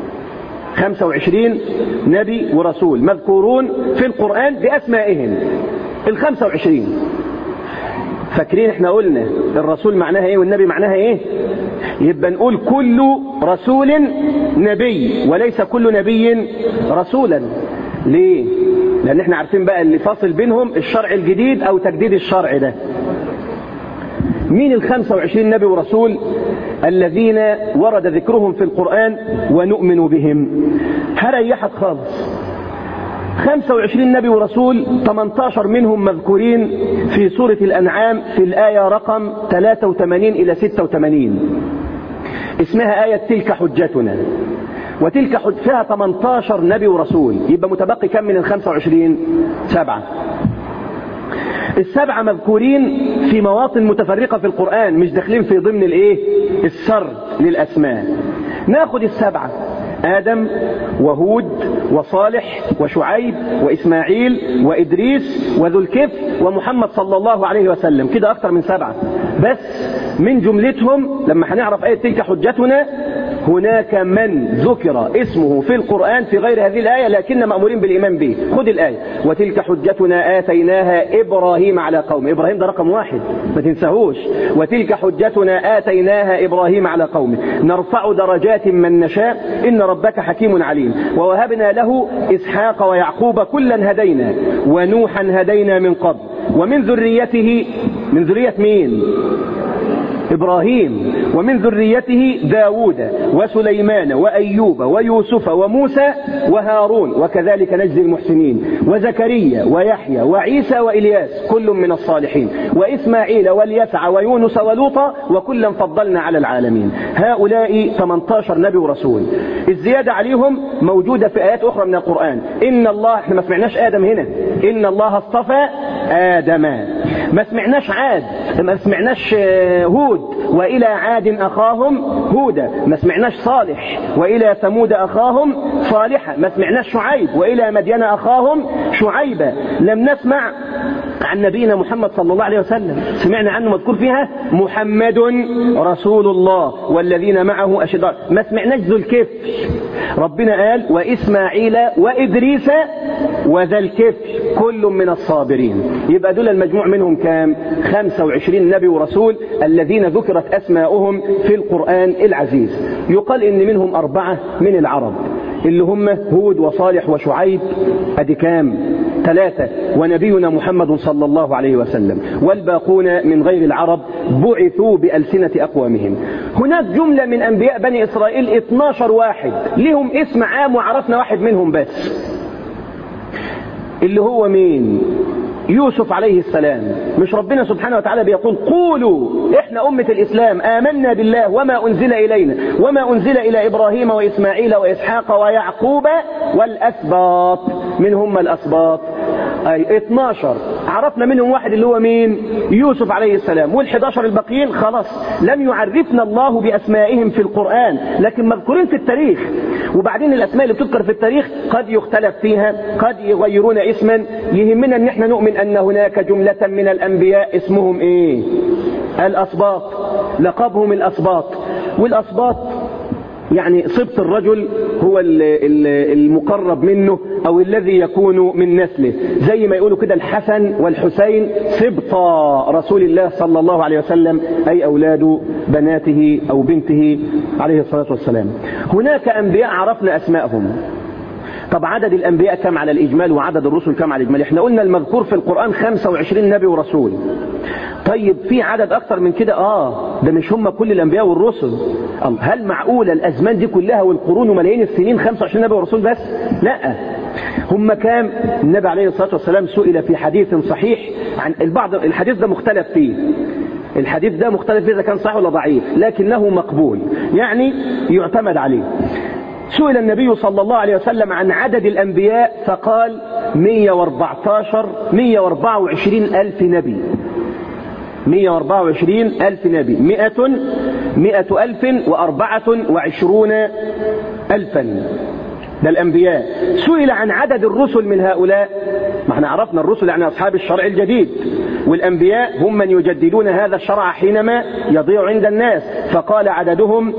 S1: 25 نبي ورسول مذكورون في القرآن بأسمائهم ال 25 فاكرين احنا قلنا الرسول معناها ايه والنبي معناها ايه يبقى نقول كل رسول نبي وليس كل نبي رسولا ليه لان احنا عارفين بقى اللي فاصل بينهم الشرع الجديد او تجديد الشرع ده مين ال 25 نبي ورسول الذين ورد ذكرهم في القرآن ونؤمن بهم هريحك خالص 25 نبي ورسول 18 منهم مذكورين في سورة الأنعام في الآية رقم 83 إلى 86 اسمها آية تلك حجتنا وتلك حج فيها 18 نبي ورسول يبقى متبقي كم من ال 25 سبعة السبعة مذكورين في مواطن متفرقة في القرآن مش داخلين في ضمن الايه السرد للأسماء ناخد السبعة آدم وهود وصالح وشعيب وإسماعيل وإدريس وذو الكفل ومحمد صلى الله عليه وسلم كده أكثر من سبعة بس من جملتهم لما هنعرف آية تلك حجتنا هناك من ذكر اسمه في القرآن في غير هذه الآية لكن مأمورين بالإيمان به خد الآية وتلك حجتنا آتيناها إبراهيم على قوم إبراهيم ده رقم واحد ما تنساهوش وتلك حجتنا آتيناها إبراهيم على قومه نرفع درجات من نشاء إن ربك حكيم عليم ووهبنا له إسحاق ويعقوب كلا هدينا ونوحا هدينا من قبل ومن ذريته من ذرية مين إبراهيم ومن ذريته داود وسليمان وأيوب ويوسف وموسى وهارون وكذلك نجزي المحسنين وزكريا ويحيى وعيسى وإلياس كل من الصالحين وإسماعيل واليسع ويونس ولوطا وكلا فضلنا على العالمين هؤلاء 18 نبي ورسول الزيادة عليهم موجودة في آيات أخرى من القرآن إن الله احنا ما سمعناش آدم هنا إن الله اصطفى آدم ما سمعناش عاد ما سمعناش هود وإلى عاد أخاهم هودا ما سمعناش صالح وإلى ثمود أخاهم صالحا ما سمعناش شعيب وإلى مدين أخاهم شعيبا لم نسمع عن نبينا محمد صلى الله عليه وسلم سمعنا عنه مذكور فيها محمد رسول الله والذين معه أشداء ما سمعناش ذو الكفل ربنا قال وإسماعيل وإدريس وذا الكفل كل من الصابرين يبقى دول المجموع منهم كام 25 نبي ورسول الذين ذكرت أسماؤهم في القرآن العزيز يقال إن منهم أربعة من العرب اللي هم هود وصالح وشعيب ادي كام ثلاثة ونبينا محمد صلى الله عليه وسلم والباقون من غير العرب بعثوا بألسنة أقوامهم هناك جملة من أنبياء بني إسرائيل 12 واحد لهم اسم عام وعرفنا واحد منهم بس اللي هو مين يوسف عليه السلام مش ربنا سبحانه وتعالى بيقول قولوا احنا أمة الإسلام آمنا بالله وما أنزل إلينا وما أنزل إلى إبراهيم وإسماعيل وإسحاق ويعقوب والأسباط من هم الأسباط أي 12 عرفنا منهم واحد اللي هو مين يوسف عليه السلام وال11 الباقيين خلاص لم يعرفنا الله بأسمائهم في القرآن لكن مذكورين في التاريخ وبعدين الأسماء اللي بتذكر في التاريخ قد يختلف فيها قد يغيرون اسما يهمنا ان احنا نؤمن ان هناك جملة من الانبياء اسمهم ايه الاسباط لقبهم الاسباط والاسباط يعني سبط الرجل هو المقرب منه او الذي يكون من نسله زي ما يقولوا كده الحسن والحسين سبط رسول الله صلى الله عليه وسلم اي اولاد بناته او بنته عليه الصلاة والسلام هناك انبياء عرفنا اسماءهم طب عدد الأنبياء كم على الإجمال وعدد الرسل كم على الإجمال احنا قلنا المذكور في القرآن 25 نبي ورسول طيب في عدد أكتر من كده آه ده مش هم كل الأنبياء والرسل هل معقولة الأزمان دي كلها والقرون وملايين السنين 25 نبي ورسول بس لا هم كام النبي عليه الصلاة والسلام سئل في حديث صحيح عن البعض الحديث ده مختلف فيه الحديث ده مختلف فيه إذا كان صحيح ولا ضعيف لكنه مقبول يعني يعتمد عليه سئل النبي صلى الله عليه وسلم عن عدد الأنبياء فقال 114 124 ألف نبي 124 ألف نبي 100 100 ألف وأربعة وعشرون ألفا ده الأنبياء سئل عن عدد الرسل من هؤلاء ما احنا عرفنا الرسل يعني أصحاب الشرع الجديد والأنبياء هم من يجددون هذا الشرع حينما يضيع عند الناس فقال عددهم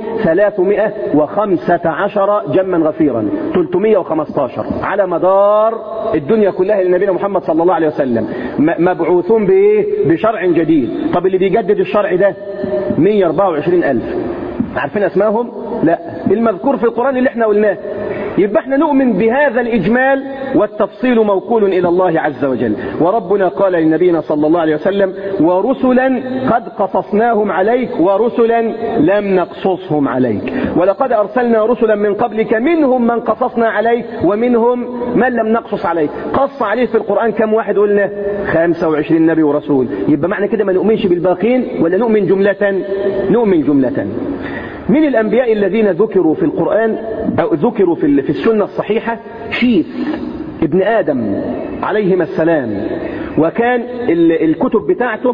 S1: 315 جما غفيرا 315 على مدار الدنيا كلها لنبينا محمد صلى الله عليه وسلم مبعوثون بإيه؟ بشرع جديد طب اللي بيجدد الشرع ده 124 ألف عارفين أسمائهم لا المذكور في القرآن اللي احنا قلناه يبقى احنا نؤمن بهذا الإجمال والتفصيل موكول إلى الله عز وجل وربنا قال لنبينا صلى الله عليه وسلم ورسلا قد قصصناهم عليك ورسلا لم نقصصهم عليك ولقد أرسلنا رسلا من قبلك منهم من قصصنا عليك ومنهم من لم نقصص عليك قص عليه في القرآن كم واحد قلنا 25 نبي ورسول يبقى معنى كده ما نؤمنش بالباقين ولا نؤمن جملة نؤمن جملة من الأنبياء الذين ذكروا في القرآن أو ذكروا في في السنة الصحيحة شيث ابن آدم عليهما السلام وكان الكتب بتاعته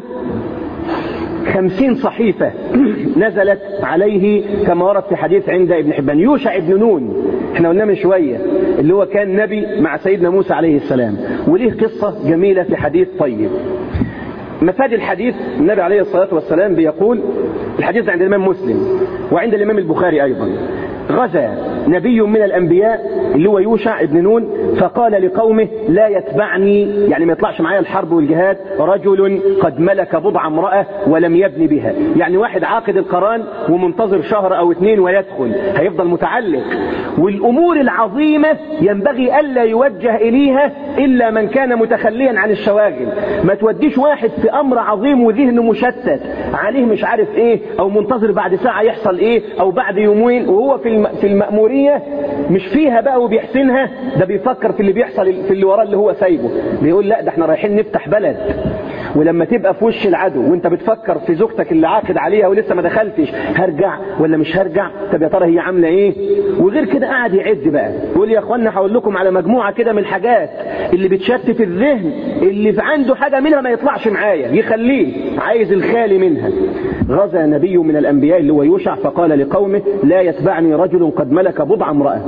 S1: خمسين صحيفة نزلت عليه كما ورد في حديث عند ابن حبان يوشع ابن نون احنا قلنا من شوية اللي هو كان نبي مع سيدنا موسى عليه السلام وليه قصة جميلة في حديث طيب مفاد الحديث النبي عليه الصلاة والسلام بيقول الحديث عند الإمام مسلم وعند الإمام البخاري أيضا غزا نبي من الأنبياء اللي هو يوشع ابن نون فقال لقومه لا يتبعني يعني ما يطلعش معايا الحرب والجهاد رجل قد ملك بضع امرأة ولم يبني بها يعني واحد عاقد القران ومنتظر شهر أو اتنين ويدخل هيفضل متعلق والأمور العظيمة ينبغي ألا يوجه إليها إلا من كان متخليا عن الشواغل ما توديش واحد في أمر عظيم وذهنه مشتت عليه مش عارف إيه أو منتظر بعد ساعة يحصل إيه أو بعد يومين وهو في في المأمورية مش فيها بقى وبيحسنها ده بيفكر في اللي بيحصل في اللي وراه اللي هو سايبه بيقول لا ده احنا رايحين نفتح بلد ولما تبقى في وش العدو وانت بتفكر في زوجتك اللي عاقد عليها ولسه ما دخلتش هرجع ولا مش هرجع طب يا ترى هي عامله ايه وغير كده قاعد يعد بقى يقول يا اخوانا هقول لكم على مجموعه كده من الحاجات اللي بتشتت الذهن اللي في عنده حاجه منها ما يطلعش معايا يخليه عايز الخالي منها غزا نبي من الانبياء اللي هو يوشع فقال لقومه لا يتبعني رجل قد ملك بضع امراه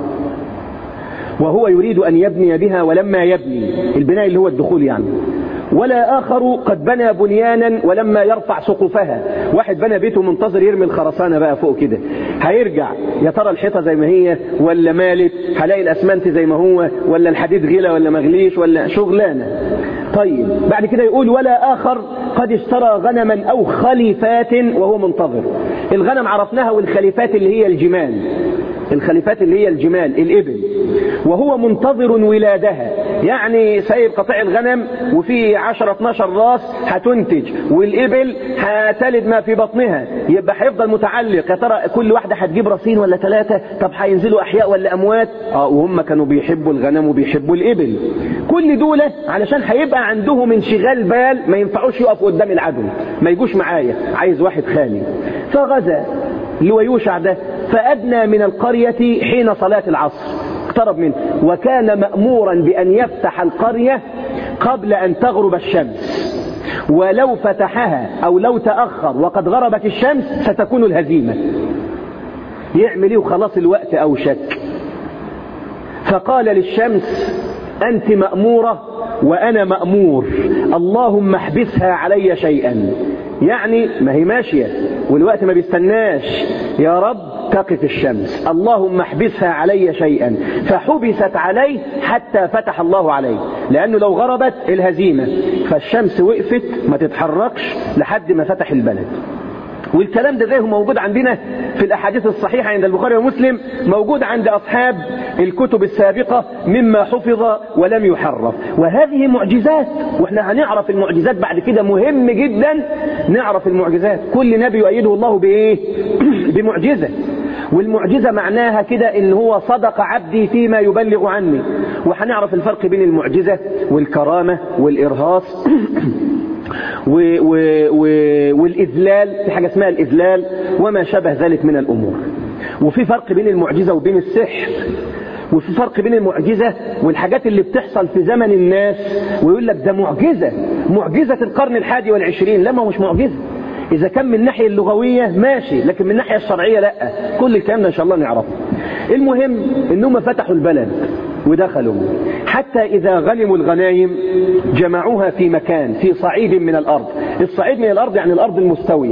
S1: وهو يريد أن يبني بها ولما يبني البناء اللي هو الدخول يعني ولا آخر قد بنى بنيانا ولما يرفع سقوفها واحد بنى بيته منتظر يرمي الخرسانة بقى فوق كده هيرجع يا ترى الحيطة زي ما هي ولا مالت هلاقي الأسمنت زي ما هو ولا الحديد غلى ولا مغليش ولا شغلانة طيب بعد كده يقول ولا آخر قد اشترى غنما أو خليفات وهو منتظر الغنم عرفناها والخليفات اللي هي الجمال الخليفات اللي هي الجمال الإبل وهو منتظر ولادها يعني سايب قطيع الغنم وفي 10 12 راس هتنتج والإبل هتلد ما في بطنها يبقى هيفضل متعلق يا ترى كل واحدة هتجيب راسين ولا ثلاثة طب هينزلوا أحياء ولا أموات اه وهم كانوا بيحبوا الغنم وبيحبوا الإبل كل دول علشان هيبقى عندهم انشغال بال ما ينفعوش يقفوا قدام العدو ما يجوش معايا عايز واحد خالي فغزا اللي هو يوشع ده فأدنى من القرية حين صلاة العصر اقترب منه وكان مأمورا بأن يفتح القرية قبل أن تغرب الشمس ولو فتحها أو لو تأخر وقد غربت الشمس ستكون الهزيمة يعمل ايه وخلاص الوقت أوشك فقال للشمس أنت مأمورة وأنا مأمور اللهم احبسها علي شيئا يعني ما هي ماشية والوقت ما بيستناش يا رب تقف الشمس اللهم احبسها علي شيئا فحبست عليه حتى فتح الله عليه لأنه لو غربت الهزيمة فالشمس وقفت ما تتحركش لحد ما فتح البلد والكلام ده زيه موجود عندنا في الأحاديث الصحيحة عند البخاري ومسلم موجود عند أصحاب الكتب السابقة مما حفظ ولم يحرف وهذه معجزات واحنا هنعرف المعجزات بعد كده مهم جدا نعرف المعجزات كل نبي يؤيده الله بإيه بمعجزة والمعجزة معناها كده ان هو صدق عبدي فيما يبلغ عني وهنعرف الفرق بين المعجزة والكرامة والإرهاص و و و والإذلال في حاجة اسمها الإذلال وما شابه ذلك من الأمور وفي فرق بين المعجزة وبين السحر وفي فرق بين المعجزة والحاجات اللي بتحصل في زمن الناس ويقول لك ده معجزة معجزة القرن الحادي والعشرين لا ما هو مش معجزة إذا كان من الناحية اللغوية ماشي لكن من الناحية الشرعية لا كل الكلام ده إن شاء الله نعرفه المهم إنهم فتحوا البلد ودخلوا حتى إذا غنموا الغنايم جمعوها في مكان في صعيد من الأرض الصعيد من الأرض يعني الأرض المستوية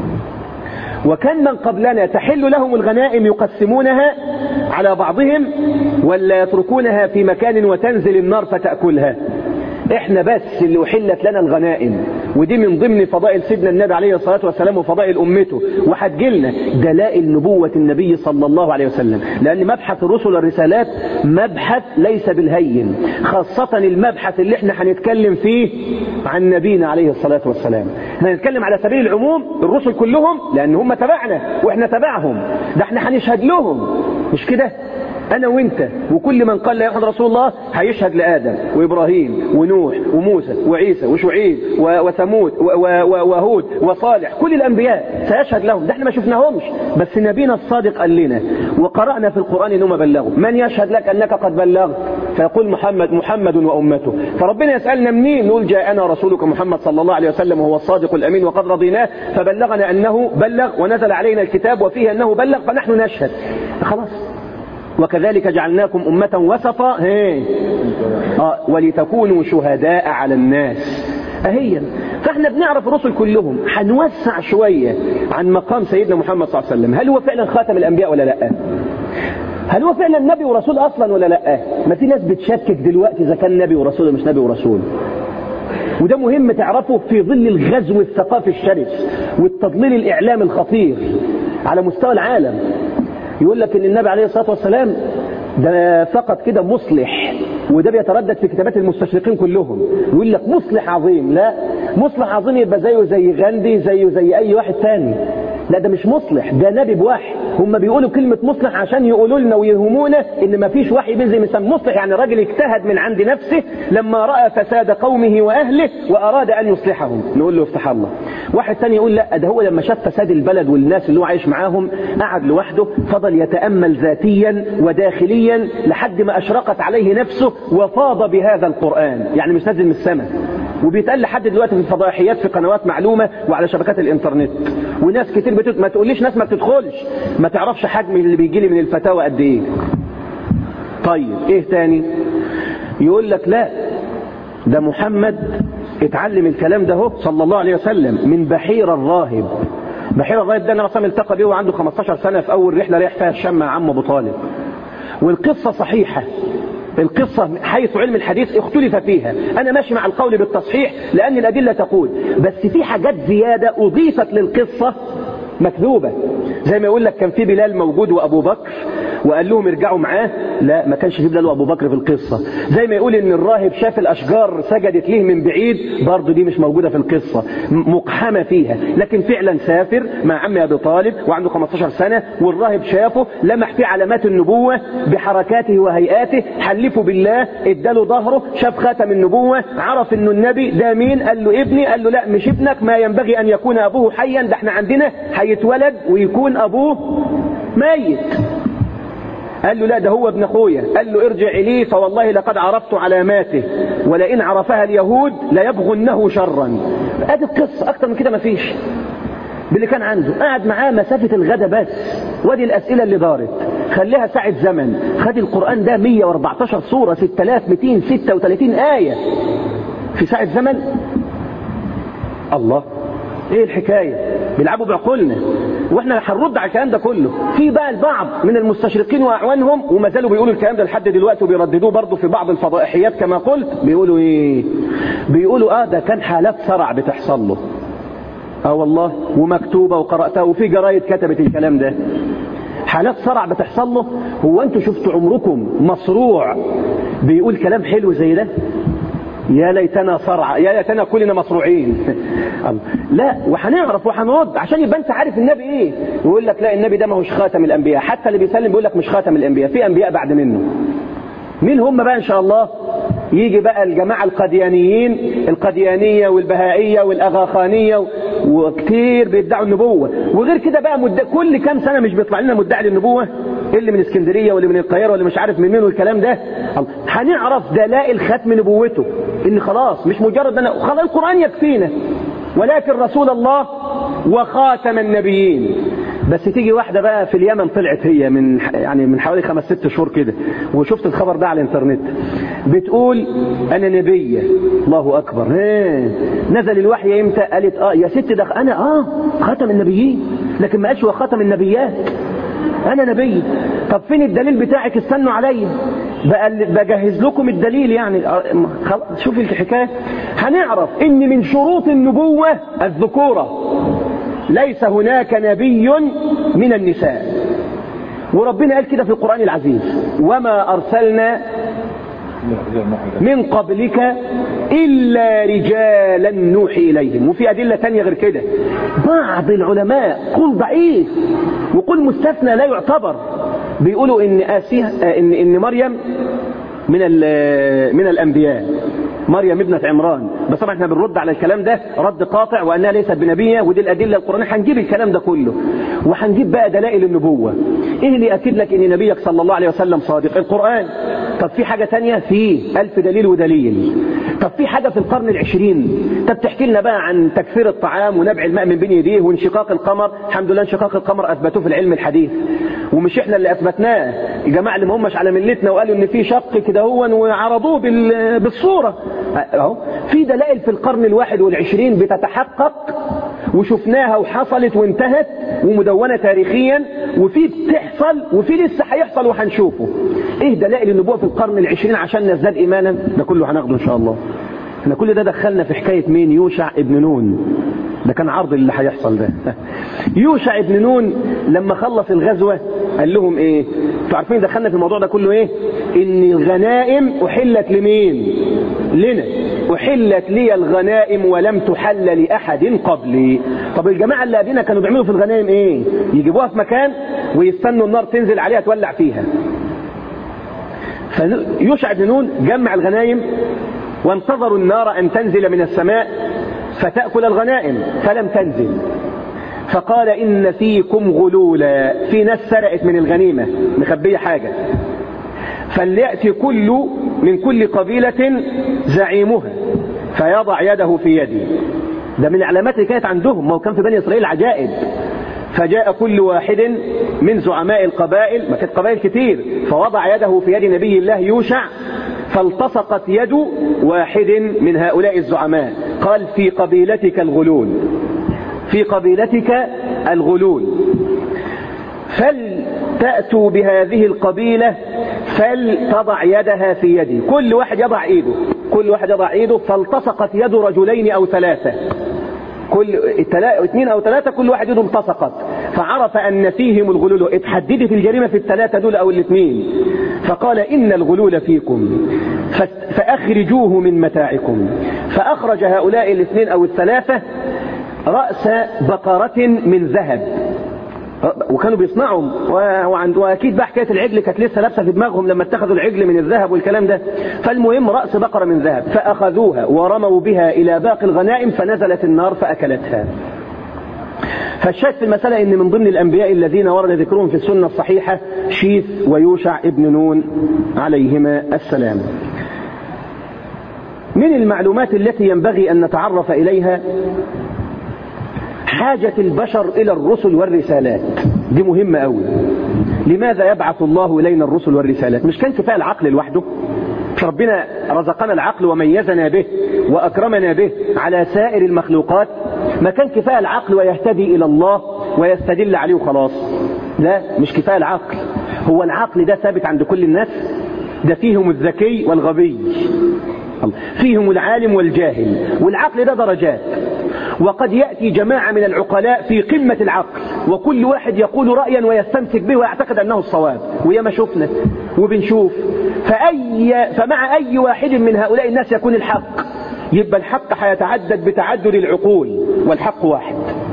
S1: وكان من قبلنا تحل لهم الغنائم يقسمونها على بعضهم ولا يتركونها في مكان وتنزل النار فتأكلها احنا بس اللي احلت لنا الغنائم ودي من ضمن فضائل سيدنا النبي عليه الصلاة والسلام وفضائل امته وهتجيلنا دلائل نبوة النبي صلى الله عليه وسلم لان مبحث الرسل والرسالات مبحث ليس بالهين خاصة المبحث اللي احنا هنتكلم فيه عن نبينا عليه الصلاة والسلام احنا هنتكلم على سبيل العموم الرسل كلهم لان هم تبعنا واحنا تبعهم ده احنا هنشهد لهم مش كده أنا وأنت وكل من قال لا يحمد رسول الله هيشهد لآدم وإبراهيم ونوح وموسى وعيسى وشعيب وثمود وهود وصالح كل الأنبياء سيشهد لهم ده احنا ما شفناهمش بس نبينا الصادق قال لنا وقرأنا في القرآن إنهم بلغوا من يشهد لك أنك قد بلغت فيقول محمد محمد وأمته فربنا يسألنا منين نقول جاءنا رسولك محمد صلى الله عليه وسلم وهو الصادق الأمين وقد رضيناه فبلغنا أنه بلغ ونزل علينا الكتاب وفيه أنه بلغ فنحن نشهد خلاص وكذلك جعلناكم أمة وسطا آه ولتكونوا شهداء على الناس أهيا فاحنا بنعرف الرسل كلهم هنوسع شوية عن مقام سيدنا محمد صلى الله عليه وسلم هل هو فعلا خاتم الأنبياء ولا لا هل هو فعلا نبي ورسول أصلا ولا لا ما في ناس بتشكك دلوقتي إذا كان نبي ورسول مش نبي ورسول وده مهم تعرفه في ظل الغزو الثقافي الشرس والتضليل الإعلامي الخطير على مستوى العالم يقول لك ان النبي عليه الصلاة والسلام ده فقط كده مصلح وده بيتردد في كتابات المستشرقين كلهم يقول لك مصلح عظيم لا مصلح عظيم يبقى زيه زي غاندي زيه زي اي واحد ثاني لا ده مش مصلح ده نبي بوحي هم بيقولوا كلمة مصلح عشان يقولوا لنا ويهمونا ان ما فيش وحي بينزل من مصلح يعني راجل اجتهد من عند نفسه لما رأى فساد قومه واهله واراد ان يصلحهم نقول له افتح الله واحد ثاني يقول لا ده هو لما شاف فساد البلد والناس اللي هو عايش معاهم قعد لوحده فضل يتأمل ذاتيا وداخليا لحد ما اشرقت عليه نفسه وفاض بهذا القرآن يعني مش نازل من السماء وبيتقال لحد دلوقتي في الفضائحيات في قنوات معلومة وعلى شبكات الانترنت وناس كتير بتت... ما تقوليش ناس ما بتدخلش ما تعرفش حجم اللي بيجي لي من الفتاوى قد ايه طيب ايه تاني يقول لك لا ده محمد اتعلم الكلام ده هو صلى الله عليه وسلم من بحير الراهب بحير الراهب ده انا مثلا التقى بيه وعنده 15 سنة في اول رحلة رايح فيها الشام مع عم ابو طالب والقصة صحيحة القصة حيث علم الحديث اختلف فيها أنا ماشي مع القول بالتصحيح لأن الأدلة تقول بس في حاجات زيادة أضيفت للقصة مكذوبة زي ما يقول لك كان في بلال موجود وأبو بكر وقال لهم ارجعوا معاه لا ما كانش في بلال وأبو بكر في القصة زي ما يقول ان الراهب شاف الأشجار سجدت ليه من بعيد برضه دي مش موجودة في القصة مقحمة فيها لكن فعلا سافر مع عم أبي طالب وعنده 15 سنة والراهب شافه لمح فيه علامات النبوة بحركاته وهيئاته حلفه بالله اداله ظهره شاف خاتم النبوة عرف انه النبي ده مين قال له ابني قال له لا مش ابنك ما ينبغي ان يكون ابوه حيا ده احنا عندنا هيتولد ويكون ابوه ميت قال له لا ده هو ابن اخويا قال له ارجع اليه فوالله لقد عرفت علاماته ولئن عرفها اليهود ليبغنه شرا ادي القصه اكتر من كده مفيش باللي كان عنده قعد معاه مسافة الغدا بس وادي الأسئلة اللي دارت خليها ساعة زمن خد القرآن ده 114 سورة 6236 آية في ساعة زمن الله ايه الحكاية بيلعبوا بعقولنا واحنا هنرد على الكلام ده كله في بقى البعض من المستشرقين واعوانهم وما زالوا بيقولوا الكلام ده لحد دلوقتي وبيرددوه برضه في بعض الفضائحيات كما قلت بيقولوا ايه بيقولوا اه ده كان حالات صرع بتحصل له اه والله ومكتوبة وقرأتها وفي جرايد كتبت الكلام ده حالات صرع بتحصل له هو انتوا شفتوا عمركم مصروع بيقول كلام حلو زي ده يا ليتنا صرع يا ليتنا كلنا مصروعين لا وهنعرف وهنرد عشان يبقى انت عارف النبي ايه ويقول لك لا النبي ده ما هوش خاتم الانبياء حتى اللي بيسلم بيقول لك مش خاتم الانبياء في انبياء بعد منه مين هم بقى ان شاء الله يجي بقى الجماعة القديانيين القديانية والبهائية والأغاخانية وكتير بيدعوا النبوة وغير كده بقى مد... كل كام سنة مش بيطلع لنا مدعي للنبوة اللي من اسكندرية واللي من القاهرة واللي مش عارف من مين والكلام ده هنعرف دلائل ختم نبوته ان خلاص مش مجرد انا خلاص القرآن يكفينا ولكن رسول الله وخاتم النبيين بس تيجي واحدة بقى في اليمن طلعت هي من يعني من حوالي خمس ست شهور كده وشفت الخبر ده على الانترنت بتقول انا نبية الله اكبر ايه نزل الوحي امتى قالت اه يا ست ده انا اه خاتم النبيين لكن ما قالش هو خاتم النبيات انا نبي طب فين الدليل بتاعك استنوا عليا بجهز لكم الدليل يعني شوف الحكايه هنعرف ان من شروط النبوه الذكوره ليس هناك نبي من النساء وربنا قال كده في القرآن العزيز وما أرسلنا من قبلك إلا رجالا نوحي إليهم وفي أدلة تانية غير كده بعض العلماء قل ضعيف وقل مستثنى لا يعتبر بيقولوا إن آسيه إن إن مريم من من الأنبياء مريم ابنة عمران بس طبعا احنا بنرد على الكلام ده رد قاطع وانها ليست بنبيه ودي الادله القرانيه هنجيب الكلام ده كله وهنجيب بقى دلائل النبوه ايه اللي ياكد لك ان نبيك صلى الله عليه وسلم صادق القران طب في حاجه ثانيه في ألف دليل ودليل طب في حاجه في القرن العشرين طب تحكي لنا بقى عن تكثير الطعام ونبع الماء من بين يديه وانشقاق القمر الحمد لله انشقاق القمر اثبتوه في العلم الحديث ومش احنا اللي اثبتناه الجماعه اللي ما هماش على ملتنا وقالوا ان في شق كده هو وعرضوه بالصوره اهو في دلائل في القرن الواحد والعشرين بتتحقق وشفناها وحصلت وانتهت ومدونة تاريخيا وفي بتحصل وفي لسه هيحصل وهنشوفه ايه دلائل النبوة في القرن العشرين عشان نزداد ايمانا ده كله هناخده ان شاء الله احنا كل ده دخلنا في حكاية مين يوشع ابن نون ده كان عرض اللي هيحصل ده يوشع ابن نون لما خلص الغزوة قال لهم ايه انتوا عارفين دخلنا في الموضوع ده كله ايه ان الغنائم احلت لمين لنا احلت لي الغنائم ولم تحل لاحد قبلي طب الجماعه اللي قبلنا كانوا بيعملوا في الغنائم ايه يجيبوها في مكان ويستنوا النار تنزل عليها تولع فيها فيوشع بن نون جمع الغنائم وانتظروا النار ان تنزل من السماء فتاكل الغنائم فلم تنزل فقال إن فيكم غلولا في ناس سرقت من الغنيمة مخبية حاجة فليأتي كل من كل قبيلة زعيمها فيضع يده في يدي ده من العلامات اللي كانت عندهم ما هو كان في بني إسرائيل عجائب فجاء كل واحد من زعماء القبائل ما كانت قبائل كتير فوضع يده في يد نبي الله يوشع فالتصقت يد واحد من هؤلاء الزعماء قال في قبيلتك الغلول في قبيلتك الغلول فلتأتوا بهذه القبيلة فلتضع يدها في يدي كل واحد يضع ايده كل واحد يضع ايده فالتصقت يد رجلين او ثلاثة كل التلا... اثنين او ثلاثة كل واحد يده التصقت فعرف ان فيهم الغلول اتحددت الجريمة في الثلاثة دول او الاثنين فقال ان الغلول فيكم ف... فاخرجوه من متاعكم فاخرج هؤلاء الاثنين او الثلاثة رأس بقرة من ذهب وكانوا بيصنعوا وعند واكيد بقى حكايه العجل كانت لسه لابسه في دماغهم لما اتخذوا العجل من الذهب والكلام ده فالمهم راس بقره من ذهب فاخذوها ورموا بها الى باقي الغنائم فنزلت النار فاكلتها فالشاهد في المسألة ان من ضمن الانبياء الذين ورد ذكرهم في السنة الصحيحة شيث ويوشع ابن نون عليهما السلام من المعلومات التي ينبغي ان نتعرف اليها حاجة البشر إلى الرسل والرسالات دي مهمة أوي لماذا يبعث الله إلينا الرسل والرسالات مش كان كفاية العقل لوحده ربنا رزقنا العقل وميزنا به وأكرمنا به على سائر المخلوقات ما كان كفاية العقل ويهتدي إلى الله ويستدل عليه وخلاص لا مش كفاية العقل هو العقل ده ثابت عند كل الناس ده فيهم الذكي والغبي فيهم العالم والجاهل والعقل ده درجات وقد يأتي جماعة من العقلاء في قمة العقل وكل واحد يقول رأيا ويستمسك به ويعتقد أنه الصواب وياما شفنا وبنشوف فأي فمع أي واحد من هؤلاء الناس يكون الحق يبقى الحق هيتعدد بتعدد العقول والحق واحد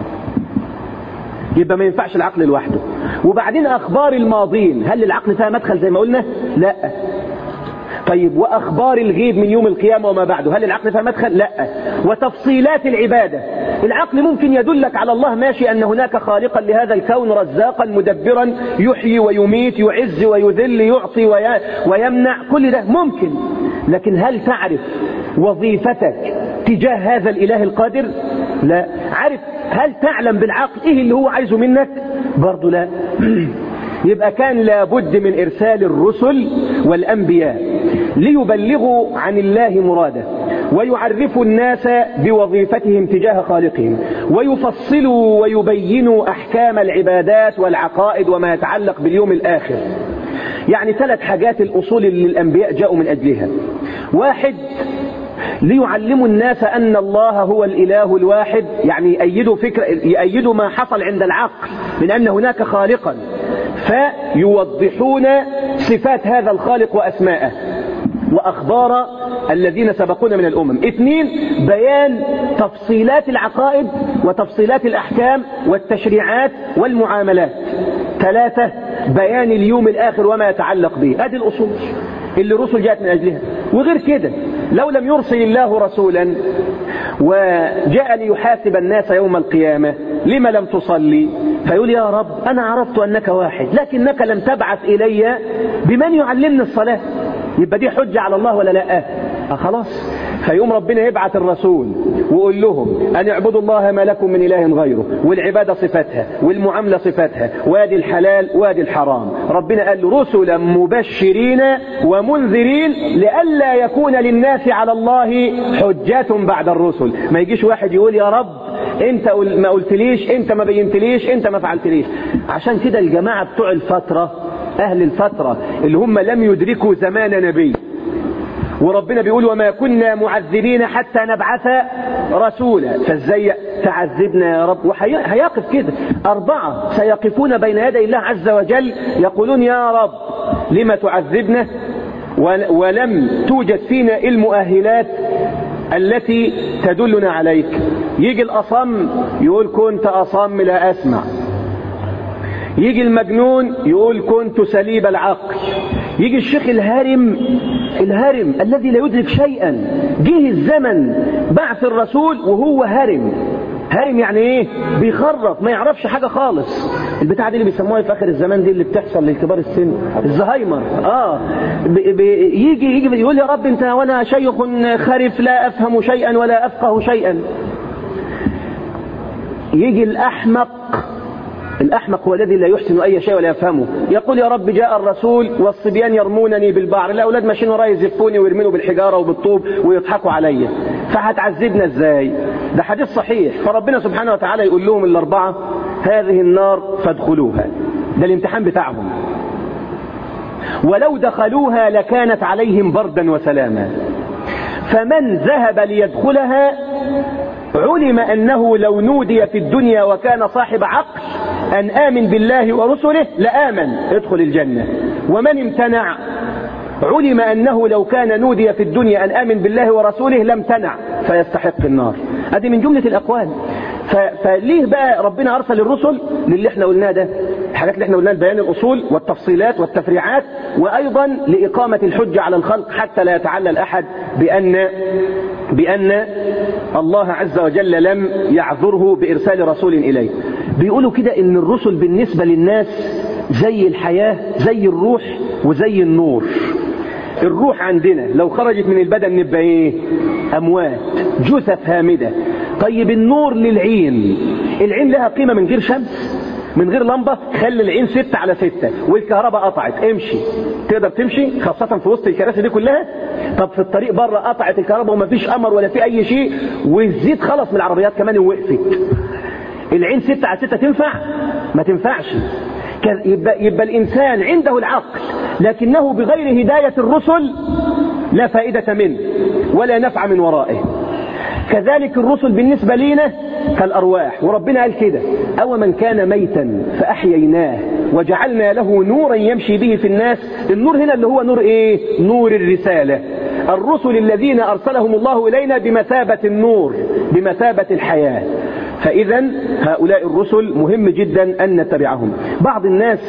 S1: يبقى ما ينفعش العقل لوحده وبعدين أخبار الماضين هل العقل فيها مدخل زي ما قلنا لا طيب وأخبار الغيب من يوم القيامة وما بعده هل العقل فيها مدخل لا وتفصيلات العبادة العقل ممكن يدلك على الله ماشي أن هناك خالقا لهذا الكون رزاقا مدبرا يحيي ويميت يعز ويذل يعطي ويمنع كل ده ممكن لكن هل تعرف وظيفتك تجاه هذا الإله القادر لا عارف هل تعلم بالعقل إيه اللي هو عايزه منك برضه لا يبقى كان لابد من إرسال الرسل والأنبياء ليبلغوا عن الله مراده ويعرفوا الناس بوظيفتهم تجاه خالقهم ويفصلوا ويبينوا أحكام العبادات والعقائد وما يتعلق باليوم الآخر يعني ثلاث حاجات الأصول اللي الأنبياء جاءوا من أجلها واحد ليعلموا الناس أن الله هو الإله الواحد يعني يأيدوا, فكرة يأيدوا ما حصل عند العقل من أن هناك خالقا فيوضحون صفات هذا الخالق وأسماءه وأخبار الذين سبقونا من الأمم اثنين بيان تفصيلات العقائد وتفصيلات الأحكام والتشريعات والمعاملات ثلاثة بيان اليوم الآخر وما يتعلق به هذه الأصول اللي الرسل جاءت من أجلها وغير كده لو لم يرسل الله رسولا وجاء ليحاسب الناس يوم القيامة لما لم تصلي فيقول يا رب أنا عرفت أنك واحد لكنك لم تبعث إلي بمن يعلمني الصلاة يبقى دي حجة على الله ولا لا أه خلاص فيوم ربنا يبعث الرسول ويقول لهم أن اعبدوا الله ما لكم من إله غيره والعبادة صفتها والمعاملة صفتها وادي الحلال وادي الحرام ربنا قال له رسلا مبشرين ومنذرين لئلا يكون للناس على الله حجات بعد الرسل ما يجيش واحد يقول يا رب انت ما قلتليش انت ما بينتليش انت ما فعلتليش عشان كده الجماعة بتوع الفترة اهل الفترة اللي هم لم يدركوا زمان نبي وربنا بيقول وما كنا معذبين حتى نبعث رسولا فازاي تعذبنا يا رب وهيقف كده أربعة سيقفون بين يدي الله عز وجل يقولون يا رب لما تعذبنا ولم توجد فينا المؤهلات التي تدلنا عليك يجي الأصم يقول كنت أصم لا أسمع يجي المجنون يقول كنت سليب العقل يجي الشيخ الهرم الهرم الذي لا يدرك شيئا جه الزمن بعث الرسول وهو هرم هرم يعني ايه بيخرف ما يعرفش حاجة خالص البتاعة دي اللي بيسموها في اخر الزمان دي اللي بتحصل للكبار السن الزهايمر اه بي بي يجي يجي يقول يا رب انت وانا شيخ خرف لا افهم شيئا ولا افقه شيئا يجي الاحمق الأحمق هو الذي لا يحسن أي شيء ولا يفهمه يقول يا رب جاء الرسول والصبيان يرمونني بالبعر الأولاد ماشيين ورايا يزفوني ويرموني بالحجارة وبالطوب ويضحكوا عليا فهتعذبنا ازاي ده حديث صحيح فربنا سبحانه وتعالى يقول لهم الأربعة هذه النار فادخلوها ده الامتحان بتاعهم ولو دخلوها لكانت عليهم بردا وسلاما فمن ذهب ليدخلها علم أنه لو نودي في الدنيا وكان صاحب عقل أن آمن بالله ورسله لآمن ادخل الجنة ومن امتنع علم أنه لو كان نودي في الدنيا أن آمن بالله ورسوله لم تنع فيستحق النار هذه من جملة الأقوال فليه بقى ربنا أرسل الرسل للي احنا قلناه ده الحاجات اللي احنا قلناها بيان الأصول والتفصيلات والتفريعات وأيضا لإقامة الحجة على الخلق حتى لا يتعلل أحد بأن بأن الله عز وجل لم يعذره بإرسال رسول إليه بيقولوا كده إن الرسل بالنسبة للناس زي الحياة زي الروح وزي النور الروح عندنا لو خرجت من البدن نبقى ايه اموات جثث هامدة طيب النور للعين العين لها قيمة من غير شمس من غير لمبة خلي العين ستة على ستة والكهرباء قطعت امشي تقدر تمشي خاصة في وسط الكراسي دي كلها طب في الطريق بره قطعت الكهرباء ومفيش قمر ولا في اي شيء والزيت خلص من العربيات كمان ووقفت العين ستة على ستة تنفع ما تنفعش يبقى, يبقى الإنسان عنده العقل لكنه بغير هداية الرسل لا فائدة منه ولا نفع من ورائه كذلك الرسل بالنسبة لنا كالأرواح وربنا قال كده أو من كان ميتا فأحييناه وجعلنا له نورا يمشي به في الناس النور هنا اللي هو نور إيه نور الرسالة الرسل الذين أرسلهم الله إلينا بمثابة النور بمثابة الحياة فإذا هؤلاء الرسل مهم جدا أن نتبعهم بعض الناس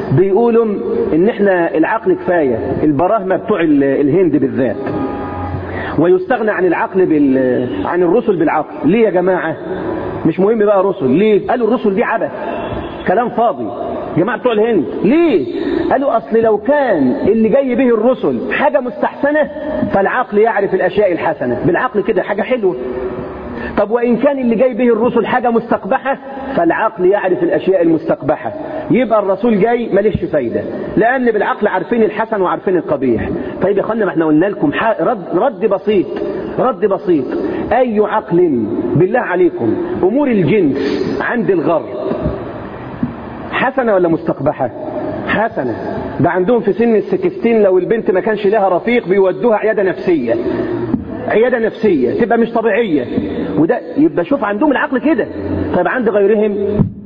S1: بيقولوا ان احنا العقل كفاية البراهمة بتوع الهند بالذات ويستغنى عن العقل بال... عن الرسل بالعقل ليه يا جماعة مش مهم بقى رسل ليه قالوا الرسل دي عبث كلام فاضي جماعة بتوع الهند ليه قالوا اصل لو كان اللي جاي به الرسل حاجة مستحسنة فالعقل يعرف الاشياء الحسنة بالعقل كده حاجة حلوة طب وإن كان اللي جاي به الرسل حاجة مستقبحة فالعقل يعرف الأشياء المستقبحة يبقى الرسول جاي ماليش فايدة لأن بالعقل عارفين الحسن وعارفين القبيح طيب يا اخوانا ما احنا قلنا لكم رد, رد بسيط رد بسيط أي عقل بالله عليكم أمور الجنس عند الغرب حسنة ولا مستقبحة حسنة ده عندهم في سن السكستين لو البنت ما كانش لها رفيق بيودوها عيادة نفسية عيادة نفسية تبقى مش طبيعية وده يبقى شوف عندهم العقل كده طيب عند غيرهم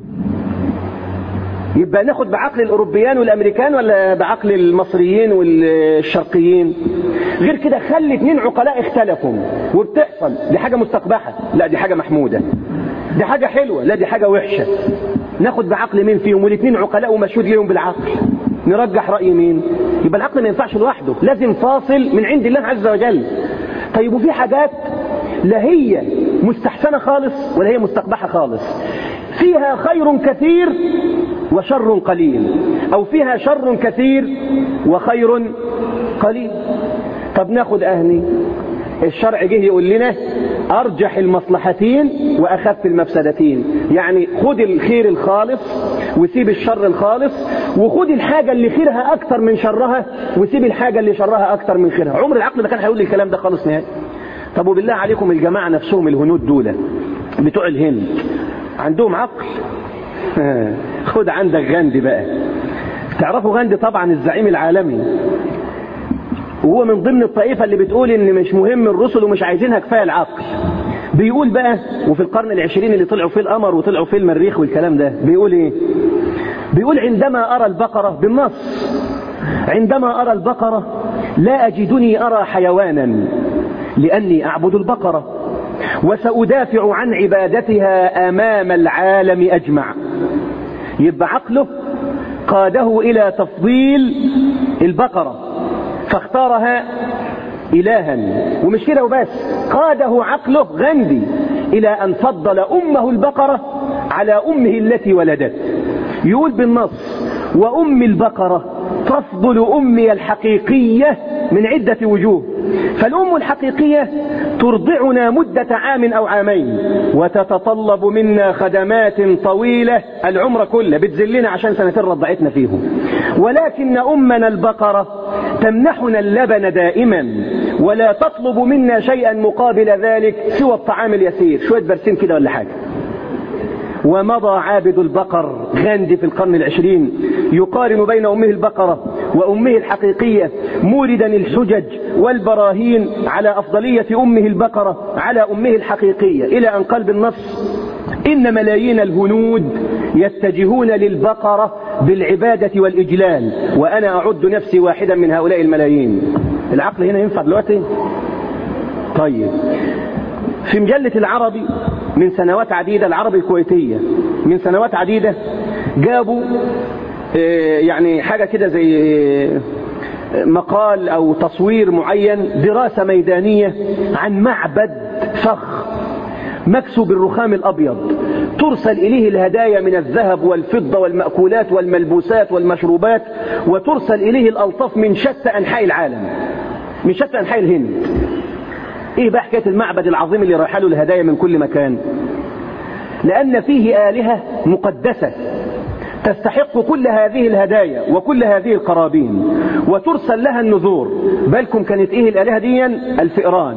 S1: يبقى ناخد بعقل الأوروبيان والأمريكان ولا بعقل المصريين والشرقيين غير كده خلي اتنين عقلاء اختلفوا وبتحصل دي حاجة مستقبحة لا دي حاجة محمودة دي حاجة حلوة لا دي حاجة وحشة ناخد بعقل مين فيهم والاثنين عقلاء ومشهود ليهم بالعقل نرجح رأي مين يبقى العقل ما ينفعش لوحده لازم فاصل من عند الله عز وجل طيب وفي حاجات لا هي مستحسنة خالص ولا هي مستقبحة خالص فيها خير كثير وشر قليل أو فيها شر كثير وخير قليل طب ناخد أهني الشرع جه يقول لنا أرجح المصلحتين وأخف المفسدتين يعني خد الخير الخالص وسيب الشر الخالص وخد الحاجة اللي خيرها أكتر من شرها وسيب الحاجة اللي شرها أكتر من خيرها عمر العقل ما كان هيقول لي الكلام ده خالص نهائي طب وبالله عليكم الجماعة نفسهم الهنود دول بتوع الهند عندهم عقل خد عندك غاندي بقى تعرفوا غاندي طبعا الزعيم العالمي وهو من ضمن الطائفة اللي بتقول ان مش مهم الرسل ومش عايزينها كفاية العقل بيقول بقى وفي القرن العشرين اللي طلعوا فيه القمر وطلعوا فيه المريخ والكلام ده بيقول ايه بيقول عندما ارى البقرة بالنص عندما ارى البقرة لا اجدني ارى حيوانا لاني اعبد البقرة وسأدافع عن عبادتها امام العالم اجمع يبقى عقله قاده الى تفضيل البقره فاختارها إلها ومش كده وبس قاده عقله غندي إلى أن فضل أمه البقرة على أمه التي ولدت يقول بالنص وأم البقرة تفضل أمي الحقيقية من عدة وجوه فالأم الحقيقية ترضعنا مدة عام أو عامين وتتطلب منا خدمات طويلة العمر كله بتذلنا عشان سنتين رضعتنا فيهم ولكن أمنا البقرة تمنحنا اللبن دائما ولا تطلب منا شيئا مقابل ذلك سوى الطعام اليسير شوية برسيم كده ولا حاجة ومضى عابد البقر غاندي في القرن العشرين يقارن بين أمه البقرة وأمه الحقيقية موردا الحجج والبراهين على أفضلية أمه البقرة على أمه الحقيقية إلى أن قال بالنص إن ملايين الهنود يتجهون للبقرة بالعبادة والإجلال وأنا أعد نفسي واحدا من هؤلاء الملايين العقل هنا ينفع دلوقتي طيب في مجلة العربي من سنوات عديدة العربي الكويتية من سنوات عديدة جابوا يعني حاجة كده زي مقال أو تصوير معين دراسة ميدانية عن معبد فخ مكسو بالرخام الأبيض ترسل إليه الهدايا من الذهب والفضة والمأكولات والملبوسات والمشروبات وترسل إليه الألطاف من شتى أنحاء العالم من شتى أنحاء الهند إيه بقى حكاية المعبد العظيم اللي رايح له الهدايا من كل مكان لأن فيه آلهة مقدسة تستحق كل هذه الهدايا وكل هذه القرابين وترسل لها النذور بالكم كانت ايه الالهه دي الفئران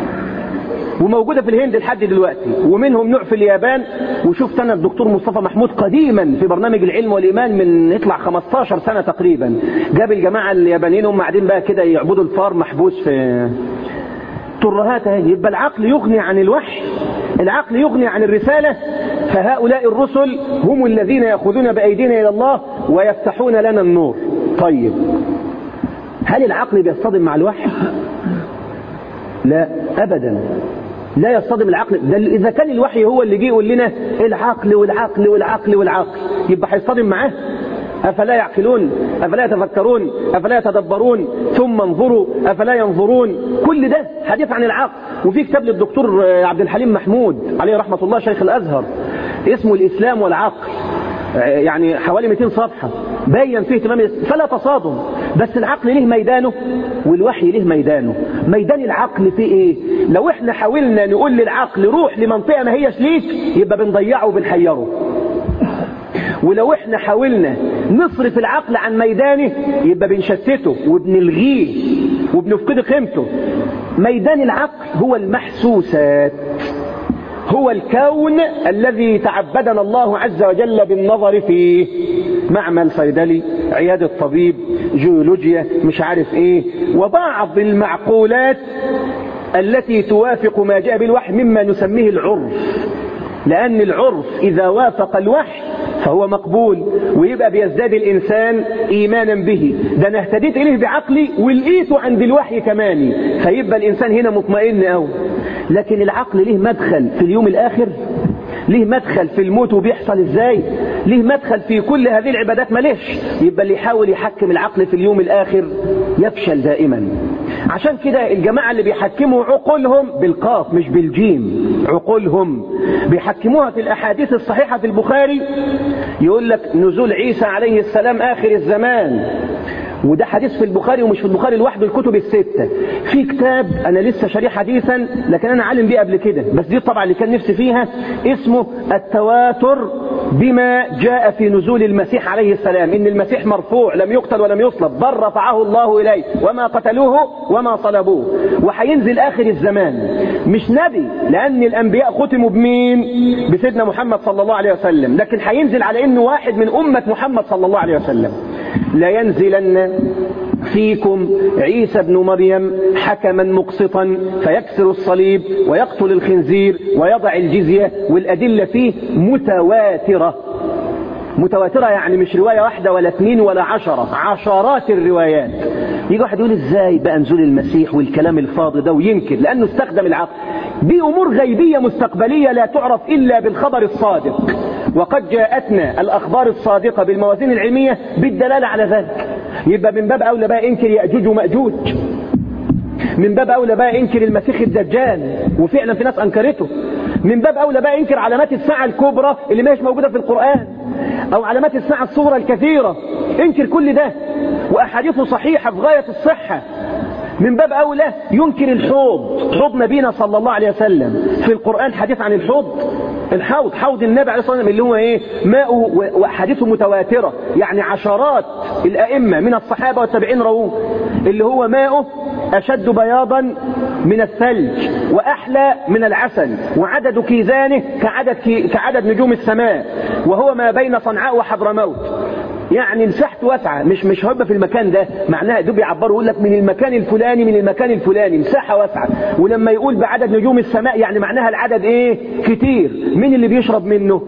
S1: وموجوده في الهند لحد دلوقتي ومنهم نوع في اليابان وشفت انا الدكتور مصطفى محمود قديما في برنامج العلم والايمان من يطلع 15 سنه تقريبا جاب الجماعه اليابانيين هم قاعدين بقى كده يعبدوا الفار محبوس في ترهات اهي يبقى العقل يغني عن الوحي العقل يغني عن الرسالة فهؤلاء الرسل هم الذين يأخذون بأيدينا إلى الله ويفتحون لنا النور طيب هل العقل بيصطدم مع الوحي لا أبدا لا يصطدم العقل ده إذا كان الوحي هو اللي جه يقول لنا العقل والعقل والعقل والعقل يبقى هيصطدم معاه أفلا يعقلون أفلا يتفكرون أفلا يتدبرون ثم انظروا أفلا ينظرون كل ده حديث عن العقل وفي كتاب للدكتور عبد الحليم محمود عليه رحمة الله شيخ الأزهر اسمه الإسلام والعقل يعني حوالي 200 صفحة بين فيه اهتمام فلا تصادم بس العقل ليه ميدانه والوحي ليه ميدانه ميدان العقل فيه ايه لو احنا حاولنا نقول للعقل روح لمنطقة ما هيش ليك يبقى بنضيعه وبنحيره ولو احنا حاولنا نصرف العقل عن ميدانه يبقى بنشتته وبنلغيه وبنفقد قيمته ميدان العقل هو المحسوسات هو الكون الذي تعبدنا الله عز وجل بالنظر فيه معمل صيدلي عيادة طبيب جيولوجيا مش عارف ايه وبعض المعقولات التي توافق ما جاء بالوحي مما نسميه العرف لأن العرف إذا وافق الوحي فهو مقبول ويبقى بيزداد الإنسان إيمانا به ده أنا اهتديت إليه بعقلي ولقيته عند الوحي كمان فيبقى الإنسان هنا مطمئن أوي لكن العقل ليه مدخل في اليوم الآخر ليه مدخل في الموت وبيحصل ازاي ليه مدخل في كل هذه العبادات ماليش يبقى اللي يحاول يحكم العقل في اليوم الآخر يفشل دائما عشان كده الجماعة اللي بيحكموا عقولهم بالقاف مش بالجيم عقولهم بيحكموها في الأحاديث الصحيحة في البخاري يقول لك نزول عيسى عليه السلام آخر الزمان وده حديث في البخاري ومش في البخاري لوحده الكتب الستة في كتاب أنا لسه شاريه حديثا لكن أنا عالم بيه قبل كده بس دي طبعا اللي كان نفسي فيها اسمه التواتر بما جاء في نزول المسيح عليه السلام إن المسيح مرفوع لم يقتل ولم يصلب بل رفعه الله إليه وما قتلوه وما صلبوه وهينزل آخر الزمان مش نبي لأن الأنبياء ختموا بمين بسيدنا محمد صلى الله عليه وسلم لكن هينزل على إنه واحد من أمة محمد صلى الله عليه وسلم لينزلن فيكم عيسى ابن مريم حكما مقسطا فيكسر الصليب ويقتل الخنزير ويضع الجزية والأدلة فيه متواترة متواترة يعني مش رواية واحدة ولا اثنين ولا عشرة عشرات الروايات يجي واحد يقول ازاي بقى نزول المسيح والكلام الفاضي ده وينكر لأنه استخدم العقل دي أمور غيبية مستقبلية لا تعرف إلا بالخبر الصادق وقد جاءتنا الأخبار الصادقة بالموازين العلمية بالدلالة على ذلك يبقى من باب أولى بقى انكر يأجوج ومأجوج من باب أولى بقى انكر المسيح الدجال وفعلا في ناس أنكرته من باب أولى بقى انكر علامات الساعة الكبرى اللي ما هيش موجودة في القرآن أو علامات الساعة الصغرى الكثيرة انكر كل ده وأحاديثه صحيحة في غاية الصحة من باب أولى ينكر الحوض حوض نبينا صلى الله عليه وسلم في القرآن حديث عن الحوض الحوض حوض النبي عليه الصلاة والسلام اللي هو ايه ماء وأحاديثه متواترة يعني عشرات الأئمة من الصحابة والتابعين رووه اللي هو ماؤه أشد بياضا من الثلج وأحلى من العسل وعدد كيزانه كعدد, كي كعدد نجوم السماء وهو ما بين صنعاء وحضرموت يعني مساحته واسعة مش مش هيبقى في المكان ده معناها دول بيعبروا يقول لك من المكان الفلاني من المكان الفلاني مساحة واسعة ولما يقول بعدد نجوم السماء يعني معناها العدد ايه كتير مين اللي بيشرب منه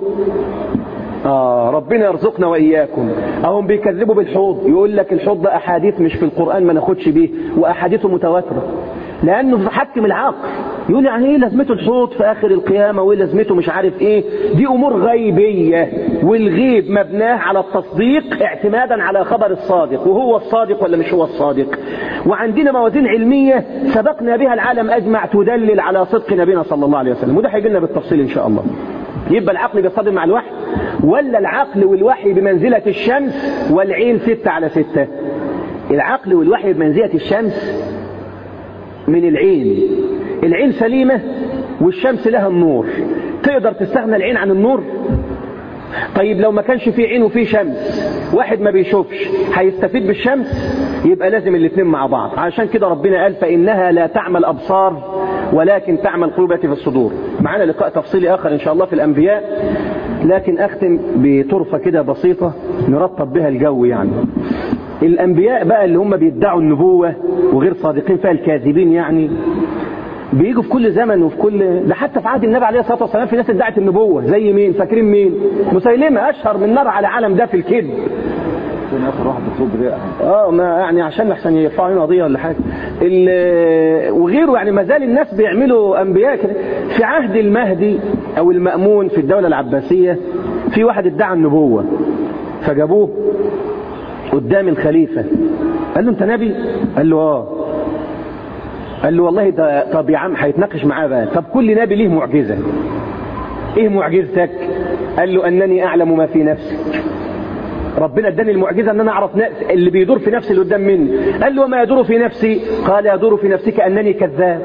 S1: آه ربنا يرزقنا وإياكم أهم بيكذبوا بالحوض يقول لك الحوض ده أحاديث مش في القرآن ما ناخدش بيه وأحاديثه متواترة لأنه في حكم العقل يقول يعني ايه لازمته الحوض في آخر القيامة وايه لازمته مش عارف ايه دي أمور غيبية والغيب مبناه على التصديق اعتمادا على خبر الصادق وهو الصادق ولا مش هو الصادق وعندنا موازين علمية سبقنا بها العالم أجمع تدلل على صدق نبينا صلى الله عليه وسلم وده هيجي لنا بالتفصيل إن شاء الله يبقى العقل بيصطدم مع الوحي ولا العقل والوحي بمنزلة الشمس والعين ستة على ستة العقل والوحي بمنزلة الشمس من العين العين سليمة والشمس لها النور تقدر تستغنى العين عن النور طيب لو ما كانش في عين وفي شمس واحد ما بيشوفش هيستفيد بالشمس يبقى لازم الاثنين مع بعض عشان كده ربنا قال فإنها لا تعمل أبصار ولكن تعمل قلوب في الصدور معانا لقاء تفصيلي آخر إن شاء الله في الأنبياء لكن أختم بطرفة كده بسيطة نرتب بها الجو يعني الأنبياء بقى اللي هم بيدعوا النبوة وغير صادقين فيها الكاذبين يعني بيجوا في كل زمن وفي كل ده حتى في عهد النبي عليه الصلاه والسلام في ناس ادعت النبوه زي مين فاكرين مين مسيلمه اشهر من نار على علم ده في الكذب اه ما يعني عشان احسن يرفعوا هنا قضيه ولا حاجه وغيره يعني ما زال الناس بيعملوا انبياء كده في عهد المهدي او المامون في الدوله العباسيه في واحد ادعى النبوه فجابوه قدام الخليفة قال له انت نبي قال له اه قال له والله ده طب يا عم هيتناقش معاه بقى طب كل نبي ليه معجزة ايه معجزتك قال له انني اعلم ما في نفسك ربنا اداني المعجزه ان انا اعرف اللي بيدور في نفسي اللي قدام مني قال له وما يدور في نفسي قال يدور في نفسك انني كذاب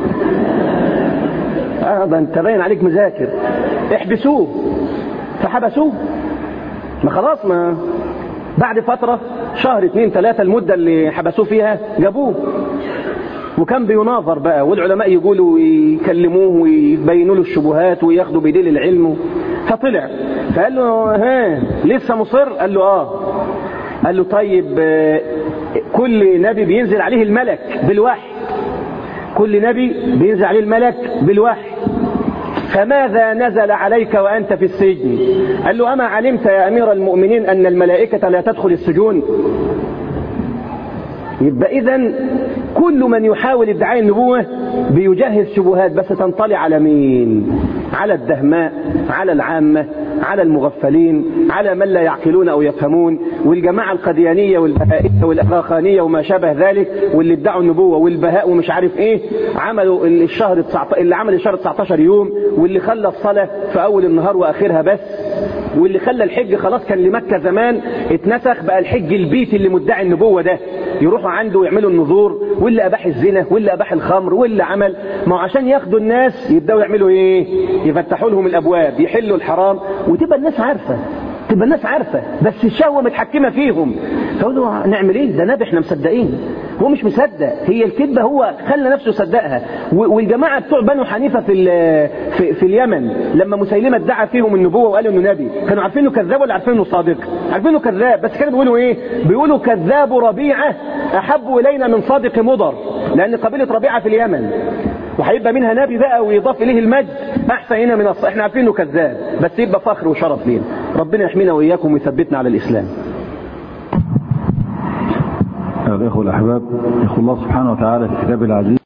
S1: اه ده انت باين عليك مذاكر احبسوه فحبسوه ما خلاص ما بعد فترة شهر اثنين ثلاثة المدة اللي حبسوه فيها جابوه وكان بيناظر بقى والعلماء يقولوا ويكلموه ويبينوا له الشبهات وياخدوا بديل العلم فطلع فقال له ها لسه مصر قال له اه قال له طيب كل نبي بينزل عليه الملك بالوحي كل نبي بينزل عليه الملك بالوحي فماذا نزل عليك وأنت في السجن قال له أما علمت يا أمير المؤمنين أن الملائكة لا تدخل السجون يبقى إذا كل من يحاول ادعاء النبوة بيجهز شبهات بس تنطلي على مين على الدهماء على العامة على المغفلين على من لا يعقلون أو يفهمون والجماعة القديانية والبهائية والأخاخانية وما شابه ذلك واللي ادعوا النبوة والبهاء ومش عارف ايه عملوا الشهر اللي عمل الشهر 19 يوم واللي خلى الصلاة في أول النهار وآخرها بس واللي خلى الحج خلاص كان لمكة زمان اتنسخ بقى الحج البيتي اللي مدعي النبوة ده يروحوا عنده ويعملوا النذور واللي أباح الزنا واللي أباح الخمر واللي عمل ما عشان ياخدوا الناس يبدأوا يعملوا ايه يفتحوا لهم الأبواب يحلوا الحرام وتبقى الناس عارفة تبقى الناس عارفة بس الشهوة متحكمة فيهم فقالوا نعمل ايه ده نبي احنا مصدقين هو مش مصدق هي الكذبة هو خلى نفسه يصدقها والجماعة بتوع بنو حنيفة في, في, في اليمن لما مسيلمة ادعى فيهم النبوة وقالوا انه نبي كانوا عارفين انه كذاب ولا عارفين انه صادق عارفين انه كذاب بس كانوا بيقولوا ايه بيقولوا كذاب ربيعة احب الينا من صادق مضر لان قبيلة ربيعة في اليمن وهيبقى منها نبي بقى ويضاف اليه المجد احسن هنا من الص... احنا عارفين انه كذاب بس يبقى فخر وشرف لينا ربنا يحمينا واياكم ويثبتنا على الاسلام
S2: الإخوة الأحباب يقول الله سبحانه وتعالى في كتاب العزيز